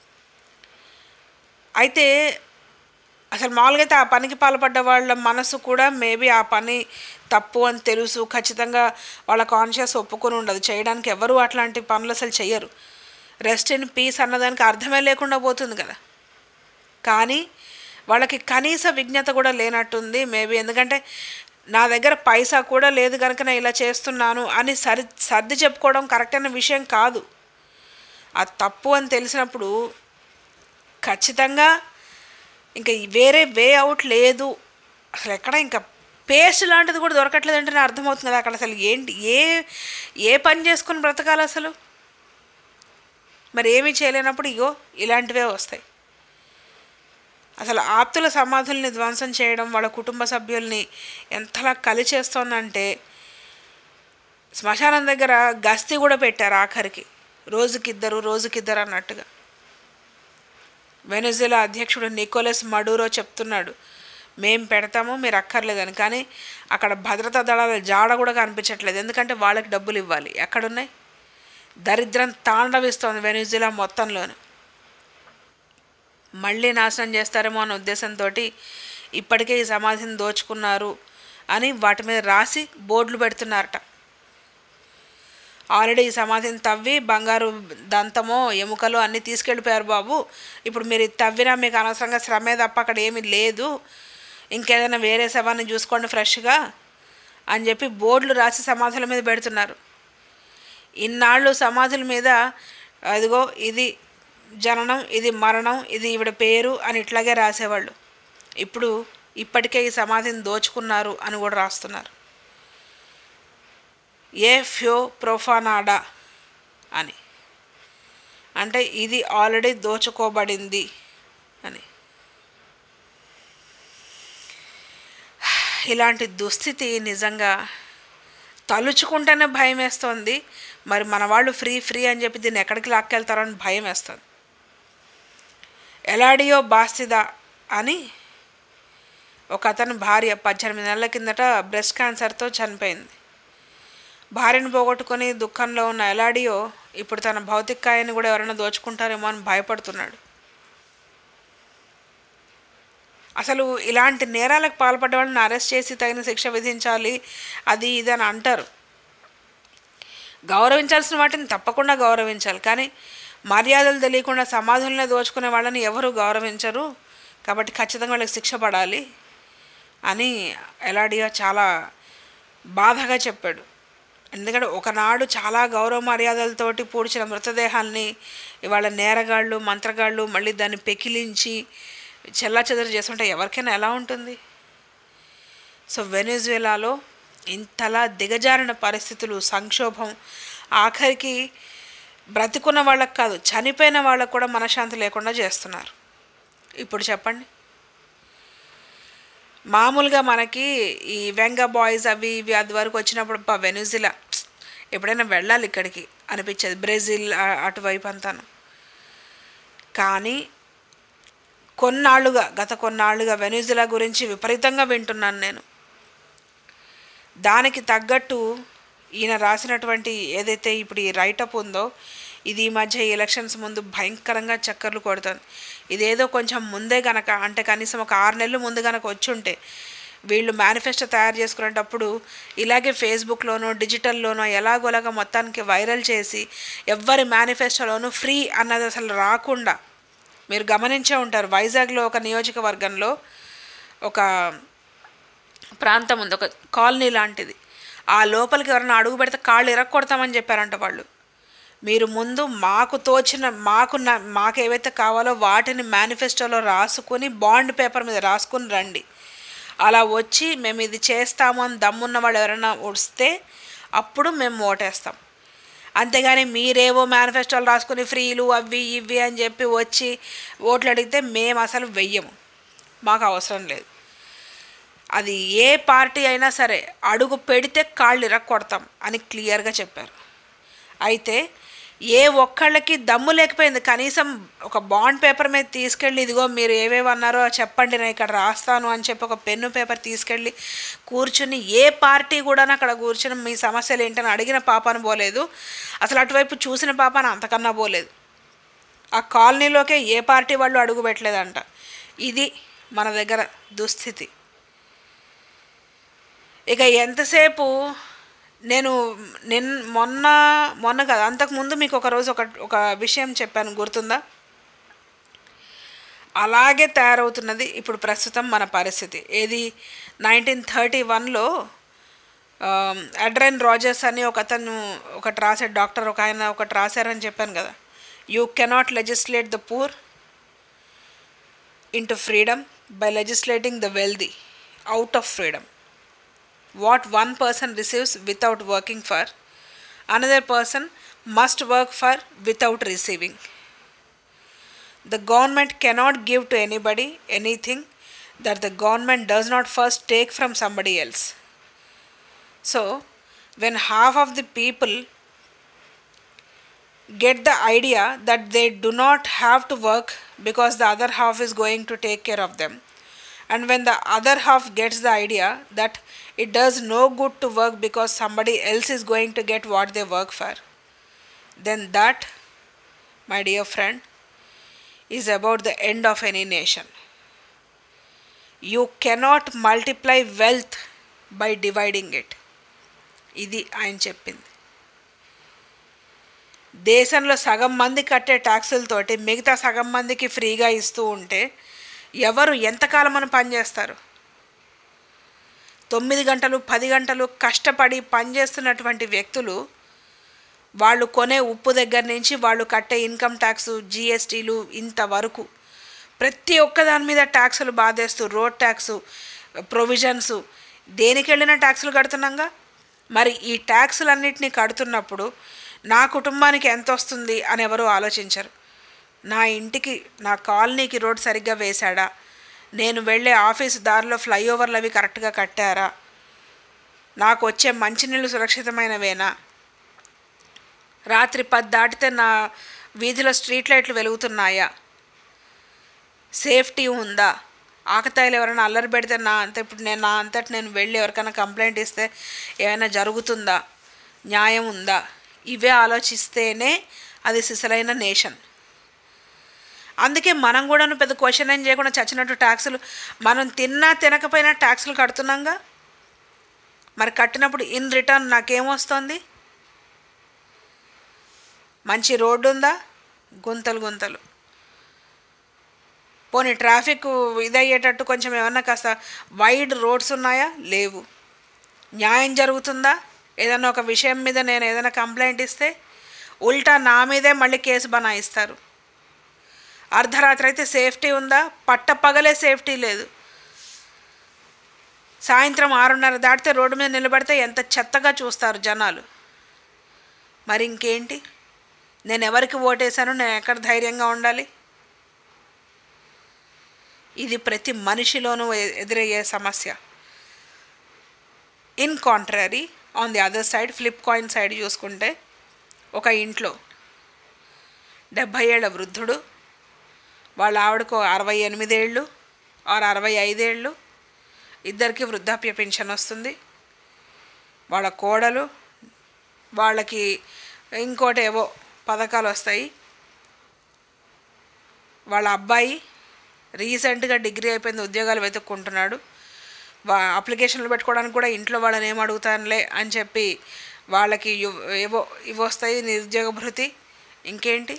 అయితే అసలు మామూలుగా అయితే ఆ పనికి పాల్పడ్డ వాళ్ళ మనసు కూడా మేబీ ఆ పని తప్పు అని తెలుసు ఖచ్చితంగా వాళ్ళ కాన్షియస్ ఒప్పుకొని ఉండదు చేయడానికి ఎవరు అట్లాంటి పనులు అసలు చెయ్యరు రెస్ట్ ఇన్ పీస్ అన్నదానికి అర్థమే లేకుండా పోతుంది కదా కానీ వాళ్ళకి కనీస విజ్ఞత కూడా లేనట్టుంది మేబీ ఎందుకంటే నా దగ్గర పైసా కూడా లేదు కనుక నేను ఇలా చేస్తున్నాను అని సరి సర్ది చెప్పుకోవడం కరెక్ట్ అయిన విషయం కాదు అది తప్పు అని తెలిసినప్పుడు ఖచ్చితంగా ఇంకా వేరే వే అవుట్ లేదు అసలు ఎక్కడ ఇంకా పేస్ట్ లాంటిది కూడా దొరకట్లేదు అంటే అర్థమవుతుంది కదా అక్కడ అసలు ఏంటి ఏ ఏ పని చేసుకొని బ్రతకాలి అసలు మరి ఏమీ చేయలేనప్పుడు ఇగో ఇలాంటివే వస్తాయి అసలు ఆప్తుల సమాధుల్ని ధ్వంసం చేయడం వాళ్ళ కుటుంబ సభ్యుల్ని ఎంతలా కలిచేస్తోందంటే శ్మశానం దగ్గర గస్తీ కూడా పెట్టారు ఆఖరికి రోజుకిద్దరు రోజుకిద్దరు అన్నట్టుగా వెనుజులా అధ్యక్షుడు నికోలస్ మడూరో చెప్తున్నాడు మేం పెడతాము మీరు అక్కర్లేదని కానీ అక్కడ భద్రతా దళాల జాడ కూడా కనిపించట్లేదు ఎందుకంటే వాళ్ళకి డబ్బులు ఇవ్వాలి ఎక్కడున్నాయి దరిద్రం తాండవిస్తోంది వెనుజులా మొత్తంలోను మళ్ళీ నాశనం చేస్తారేమో అన్న ఉద్దేశంతో ఇప్పటికే ఈ సమాధిని దోచుకున్నారు అని వాటి మీద రాసి బోర్డులు పెడుతున్నారట ఆల్రెడీ ఈ సమాధిని తవ్వి బంగారు దంతమో ఎముకలు అన్నీ తీసుకెళ్ళిపోయారు బాబు ఇప్పుడు మీరు ఇది తవ్వినా మీకు అనవసరంగా శ్రమే తప్ప అక్కడ ఏమీ లేదు ఇంకేదైనా వేరే శవాన్ని చూసుకోండి ఫ్రెష్గా అని చెప్పి బోర్డులు రాసి సమాధుల మీద పెడుతున్నారు ఇన్నాళ్ళు సమాధుల మీద అదిగో ఇది జననం ఇది మరణం ఇది ఈవిడ పేరు అని ఇట్లాగే రాసేవాళ్ళు ఇప్పుడు ఇప్పటికే ఈ సమాధిని దోచుకున్నారు అని కూడా రాస్తున్నారు ఏ ఫ్యో ప్రొఫానాడా అని అంటే ఇది ఆల్రెడీ దోచుకోబడింది అని ఇలాంటి దుస్థితి నిజంగా తలుచుకుంటేనే భయం వేస్తుంది మరి మన వాళ్ళు ఫ్రీ ఫ్రీ అని చెప్పి దీన్ని ఎక్కడికి లాక్కెళ్తారో అని భయం వేస్తుంది ఎలాడియో బాస్తిదా అని ఒక అతని భార్య పద్దెనిమిది నెలల కిందట బ్రెస్ట్ క్యాన్సర్తో చనిపోయింది భార్యను పోగొట్టుకొని దుఃఖంలో ఉన్న ఎలాడియో ఇప్పుడు తన భౌతిక కాయాన్ని కూడా ఎవరైనా దోచుకుంటారేమో అని భయపడుతున్నాడు అసలు ఇలాంటి నేరాలకు పాల్పడ్డ వాళ్ళని అరెస్ట్ చేసి తగిన శిక్ష విధించాలి అది ఇది అని అంటారు గౌరవించాల్సిన వాటిని తప్పకుండా గౌరవించాలి కానీ మర్యాదలు తెలియకుండా సమాధులనే దోచుకునే వాళ్ళని ఎవరు గౌరవించరు కాబట్టి ఖచ్చితంగా వాళ్ళకి శిక్ష పడాలి అని ఎలాడియో చాలా బాధగా చెప్పాడు ఎందుకంటే ఒకనాడు చాలా గౌరవ మర్యాదలతోటి పూడ్చిన మృతదేహాల్ని ఇవాళ నేరగాళ్ళు మంత్రగాళ్ళు మళ్ళీ దాన్ని పెకిలించి చెల్లా చెదరు చేస్తుంటే ఎవరికైనా ఎలా ఉంటుంది సో వెనిజువేలాలో ఇంతలా దిగజారిన పరిస్థితులు సంక్షోభం ఆఖరికి బ్రతికున్న వాళ్ళకి కాదు చనిపోయిన వాళ్ళకు కూడా మనశ్శాంతి లేకుండా చేస్తున్నారు ఇప్పుడు చెప్పండి మామూలుగా మనకి ఈ వెంగ బాయ్స్ అవి ఇవి అది వరకు వచ్చినప్పుడు అబ్బా వెనుజిలా ఎప్పుడైనా వెళ్ళాలి ఇక్కడికి అనిపించేది బ్రెజిల్ ఆ- అటువైపు అంతాను కానీ కొన్నాళ్ళుగా గత కొన్నాళ్ళుగా వెనుజిలా గురించి విపరీతంగా వింటున్నాను నేను దానికి తగ్గట్టు ఈయన రాసినటువంటి ఏదైతే ఇప్పుడు ఈ రైటప్ ఉందో ఇది ఈ మధ్య ఈ ఎలక్షన్స్ ముందు భయంకరంగా చక్కర్లు కొడుతుంది ఇదేదో కొంచెం ముందే గనక అంటే కనీసం ఒక ఆరు నెలలు ముందు గనక వచ్చుంటే వీళ్ళు మేనిఫెస్టో తయారు చేసుకునేటప్పుడు ఇలాగే ఫేస్బుక్లోనో డిజిటల్లోనో ఎలాగోలాగా మొత్తానికి వైరల్ చేసి ఎవ్వరి మేనిఫెస్టోలోనూ ఫ్రీ అన్నది అసలు రాకుండా మీరు గమనించే ఉంటారు వైజాగ్లో ఒక నియోజకవర్గంలో ఒక ప్రాంతం ఉంది ఒక కాలనీ లాంటిది ఆ లోపలికి ఎవరైనా అడుగు పెడితే కాళ్ళు ఇరక్కొడతామని చెప్పారంట వాళ్ళు మీరు ముందు మాకు తోచిన మాకు న- మాకు ఏవైతే కావాలో వాటిని మేనిఫెస్టోలో రాసుకొని బాండ్ పేపర్ మీద రాసుకొని రండి అలా వచ్చి మేము ఇది చేస్తాము అని దమ్మున్న వాళ్ళు ఎవరైనా వస్తే అప్పుడు మేము ఓటేస్తాం అంతేగాని మీరేవో మేనిఫెస్టోలు రాసుకుని ఫ్రీలు అవి ఇవి అని చెప్పి వచ్చి ఓట్లు అడిగితే మేము అసలు వెయ్యము మాకు అవసరం లేదు అది ఏ పార్టీ అయినా సరే అడుగు పెడితే కాళ్ళు ఇరక్కొడతాం అని క్లియర్గా చెప్పారు అయితే ఏ ఒక్కళ్ళకి దమ్ము లేకపోయింది కనీసం ఒక బాండ్ పేపర్ మీద తీసుకెళ్ళి ఇదిగో మీరు ఏవేవి అన్నారో చెప్పండి నేను ఇక్కడ రాస్తాను అని చెప్పి ఒక పెన్ను పేపర్ తీసుకెళ్ళి కూర్చుని ఏ పార్టీ కూడా అక్కడ కూర్చుని మీ సమస్యలు ఏంటని అడిగిన పాపాను పోలేదు అసలు అటువైపు చూసిన పాపాను అంతకన్నా పోలేదు ఆ కాలనీలోకే ఏ పార్టీ వాళ్ళు అడుగు పెట్టలేదంట ఇది మన దగ్గర దుస్థితి ఇక ఎంతసేపు నేను నిన్ మొన్న మొన్న కదా అంతకుముందు మీకు ఒక రోజు ఒక ఒక విషయం చెప్పాను గుర్తుందా అలాగే తయారవుతున్నది ఇప్పుడు ప్రస్తుతం మన పరిస్థితి ఏది నైన్టీన్ థర్టీ వన్లో అడ్రైన్ రాజర్స్ అని ఒక అతను ఒకటి రాశాడు డాక్టర్ ఒక ఆయన ఒకటి రాశారని చెప్పాను కదా you cannot legislate the poor into freedom by legislating the wealthy out of freedom what one person receives without working for, another person must work for without receiving. The government cannot give to anybody anything that the government does not first take from somebody else. So, when half of the people get the idea that they do not have to work because the other half is going to take care of them, and when the other half gets the idea that it does no good to work because somebody else is going to get what they work for, then that, my dear friend, is about the end of any nation. You cannot multiply wealth by dividing it. ఇది ఆయన చెప్పింది దేశంలో సగం మంది కట్టే ట్యాక్సులతోటి మిగతా సగం మందికి ఫ్రీగా ఇస్తూ ఉంటే ఎవరు ఎంతకాలం అని పనిచేస్తారు తొమ్మిది గంటలు పది గంటలు కష్టపడి పనిచేస్తున్నటువంటి వ్యక్తులు వాళ్ళు కొనే ఉప్పు దగ్గర నుంచి వాళ్ళు కట్టే ఇన్కమ్ ట్యాక్స్ జిఎస్టీలు ఇంతవరకు ప్రతి ఒక్క దాని మీద ట్యాక్సులు బాధేస్తూ రోడ్ ట్యాక్స్ ప్రొవిజన్స్ దేనికి వెళ్ళిన ట్యాక్సులు కడుతున్నాగా మరి ఈ ట్యాక్సులన్నింటినీ కడుతున్నప్పుడు నా కుటుంబానికి ఎంత వస్తుంది అని ఎవరు ఆలోచించరు నా ఇంటికి నా కాలనీకి రోడ్ సరిగ్గా వేశాడా నేను వెళ్ళే ఆఫీస్ దారిలో ఫ్లైఓవర్లు అవి కరెక్ట్గా కట్టారా నాకు వచ్చే మంచినీళ్ళు సురక్షితమైనవేనా రాత్రి పది దాటితే నా వీధిలో స్ట్రీట్ లైట్లు వెలుగుతున్నాయా సేఫ్టీ ఉందా ఆకతాయిలు ఎవరైనా అల్లరి పెడితే నా అంత ఇప్పుడు నేను నా అంతటి నేను వెళ్ళి ఎవరికైనా కంప్లైంట్ ఇస్తే ఏమైనా జరుగుతుందా న్యాయం ఉందా ఇవే ఆలోచిస్తేనే అది సిసలైన నేషన్ అందుకే మనం కూడాను పెద్ద క్వశ్చన్ ఏం చేయకుండా చచ్చినట్టు ట్యాక్సులు మనం తిన్నా తినకపోయినా ట్యాక్సులు కడుతున్నాంగా మరి కట్టినప్పుడు ఇన్ రిటర్న్ నాకేమొస్తుంది మంచి రోడ్డు ఉందా గుంతలు గుంతలు పోనీ ట్రాఫిక్ ఇదయ్యేటట్టు కొంచెం ఏమన్నా కాస్త వైడ్ రోడ్స్ ఉన్నాయా లేవు న్యాయం జరుగుతుందా ఏదైనా ఒక విషయం మీద నేను ఏదైనా కంప్లైంట్ ఇస్తే ఉల్టా నా మీదే మళ్ళీ కేసు బనాయిస్తారు అర్ధరాత్రి అయితే సేఫ్టీ ఉందా పట్టపగలే సేఫ్టీ లేదు సాయంత్రం ఆరున్నర దాటితే రోడ్డు మీద నిలబడితే ఎంత చెత్తగా చూస్తారు జనాలు మరి ఇంకేంటి నేను ఎవరికి ఓటేశాను నేను ఎక్కడ ధైర్యంగా ఉండాలి ఇది ప్రతి మనిషిలోనూ ఎ- ఎదురయ్యే సమస్య in contrary on the other side flip coin side చూసుకుంటే ఒక ఇంట్లో డెబ్భై ఏళ్ళ వృద్ధుడు వాళ్ళ ఆవిడకు అరవై ఎనిమిదేళ్ళు ఆరు అరవై ఐదేళ్ళు ఇద్దరికి వృద్ధాప్య పెన్షన్ వస్తుంది వాళ్ళ కోడలు వాళ్ళకి ఇంకోటి ఏవో పథకాలు వస్తాయి వాళ్ళ అబ్బాయి రీసెంట్గా డిగ్రీ అయిపోయింది ఉద్యోగాలు వెతుక్కుంటున్నాడు వా అప్లికేషన్లు పెట్టుకోవడానికి కూడా ఇంట్లో వాళ్ళని ఏం అడుగుతానులే అని చెప్పి వాళ్ళకి ఇవ్- ఏవో ఇవి వస్తాయి నిరుద్యోగ భృతి ఇంకేంటి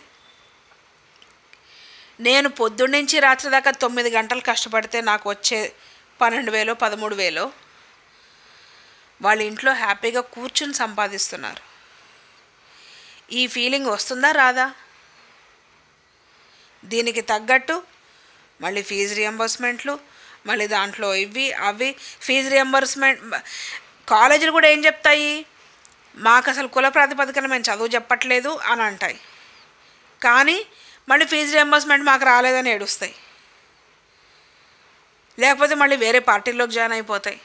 నేను పొద్దున్నుంచి రాత్రి దాకా తొమ్మిది గంటలు కష్టపడితే నాకు వచ్చే పన్నెండు వేలు పదమూడు వేలు వాళ్ళ ఇంట్లో హ్యాపీగా కూర్చుని సంపాదిస్తున్నారు ఈ ఫీలింగ్ వస్తుందా రాదా దీనికి తగ్గట్టు మళ్ళీ ఫీజు రియంబర్స్మెంట్లు మళ్ళీ దాంట్లో ఇవి అవి ఫీజు రియంబర్స్మెంట్ కాలేజీలు కూడా ఏం చెప్తాయి మాకు అసలు కుల ప్రాతిపదికన మేము చదువు చెప్పట్లేదు అని అంటాయి కానీ మళ్ళీ ఫీజు రియంబర్స్మెంట్ మాకు రాలేదని ఏడుస్తాయి లేకపోతే మళ్ళీ వేరే పార్టీల్లోకి జాయిన్ అయిపోతాయి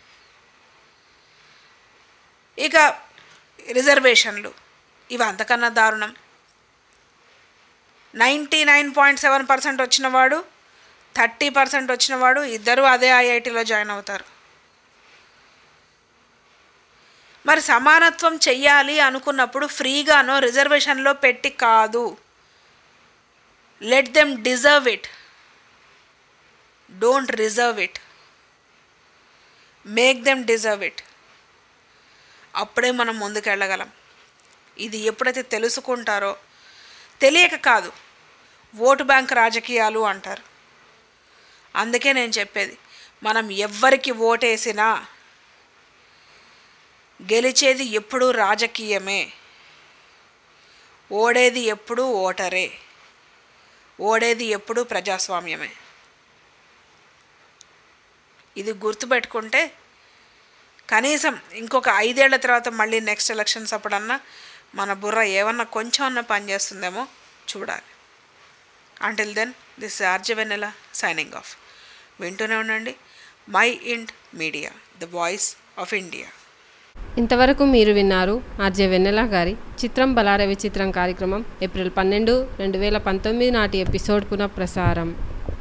ఇక రిజర్వేషన్లు ఇవి అంతకన్నా దారుణం ninety nine point seven percent వచ్చినవాడు థర్టీ పర్సెంట్ వచ్చినవాడు ఇద్దరు అదే ఐఐటిలో జాయిన్ అవుతారు మరి సమానత్వం చెయ్యాలి అనుకున్నప్పుడు ఫ్రీగానో రిజర్వేషన్లో పెట్టి కాదు let them deserve it don't reserve it make them deserve it అప్పుడే మనం ముందుకెళ్ళగలం ఇది ఎప్పుడైతే తెలుసుకుంటారో తెలియక కాదు ఓటు బ్యాంక్ రాజకీయాలు అంటారు అందుకే నేను చెప్పేది మనం ఎవ్వరికి ఓటేసినా గెలిచేది ఎప్పుడూ రాజకీయమే ఓడేది ఎప్పుడూ ఓటరే ఓడేది ఎప్పుడూ ప్రజాస్వామ్యమే ఇది గుర్తుపెట్టుకుంటే కనీసం ఇంకొక ఐదేళ్ల తర్వాత మళ్ళీ నెక్స్ట్ ఎలక్షన్స్ అప్పుడన్నా మన బుర్ర ఏమన్నా కొంచెం అన్నా పనిచేస్తుందేమో చూడాలి until then this RJ Vennela signing off వింటూనే ఉండండి mind media the voice of India ఇంతవరకు మీరు విన్నారు ఆర్జే వెన్నెల గారి చిత్రం బలారవి చిత్రం కార్యక్రమం ఏప్రిల్ పన్నెండు రెండు వేల పంతొమ్మిది నాటి ఎపిసోడ్ పునఃప్రసారం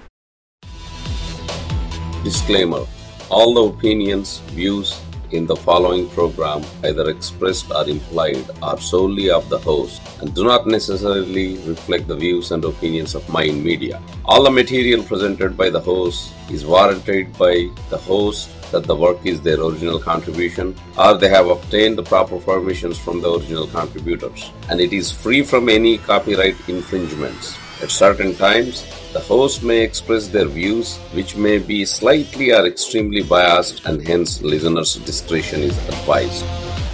Disclaimer All the opinions, views in the following program, either expressed or implied, are solely of the host and do not necessarily reflect the views and opinions of Mind Media. All the material presented by the host is warranted by the host that the work is their original contribution or they have obtained the proper permissions from the original contributors and it is free from any copyright infringements. At certain times, the host may express their views which may be slightly or extremely biased and hence listeners' discretion is advised.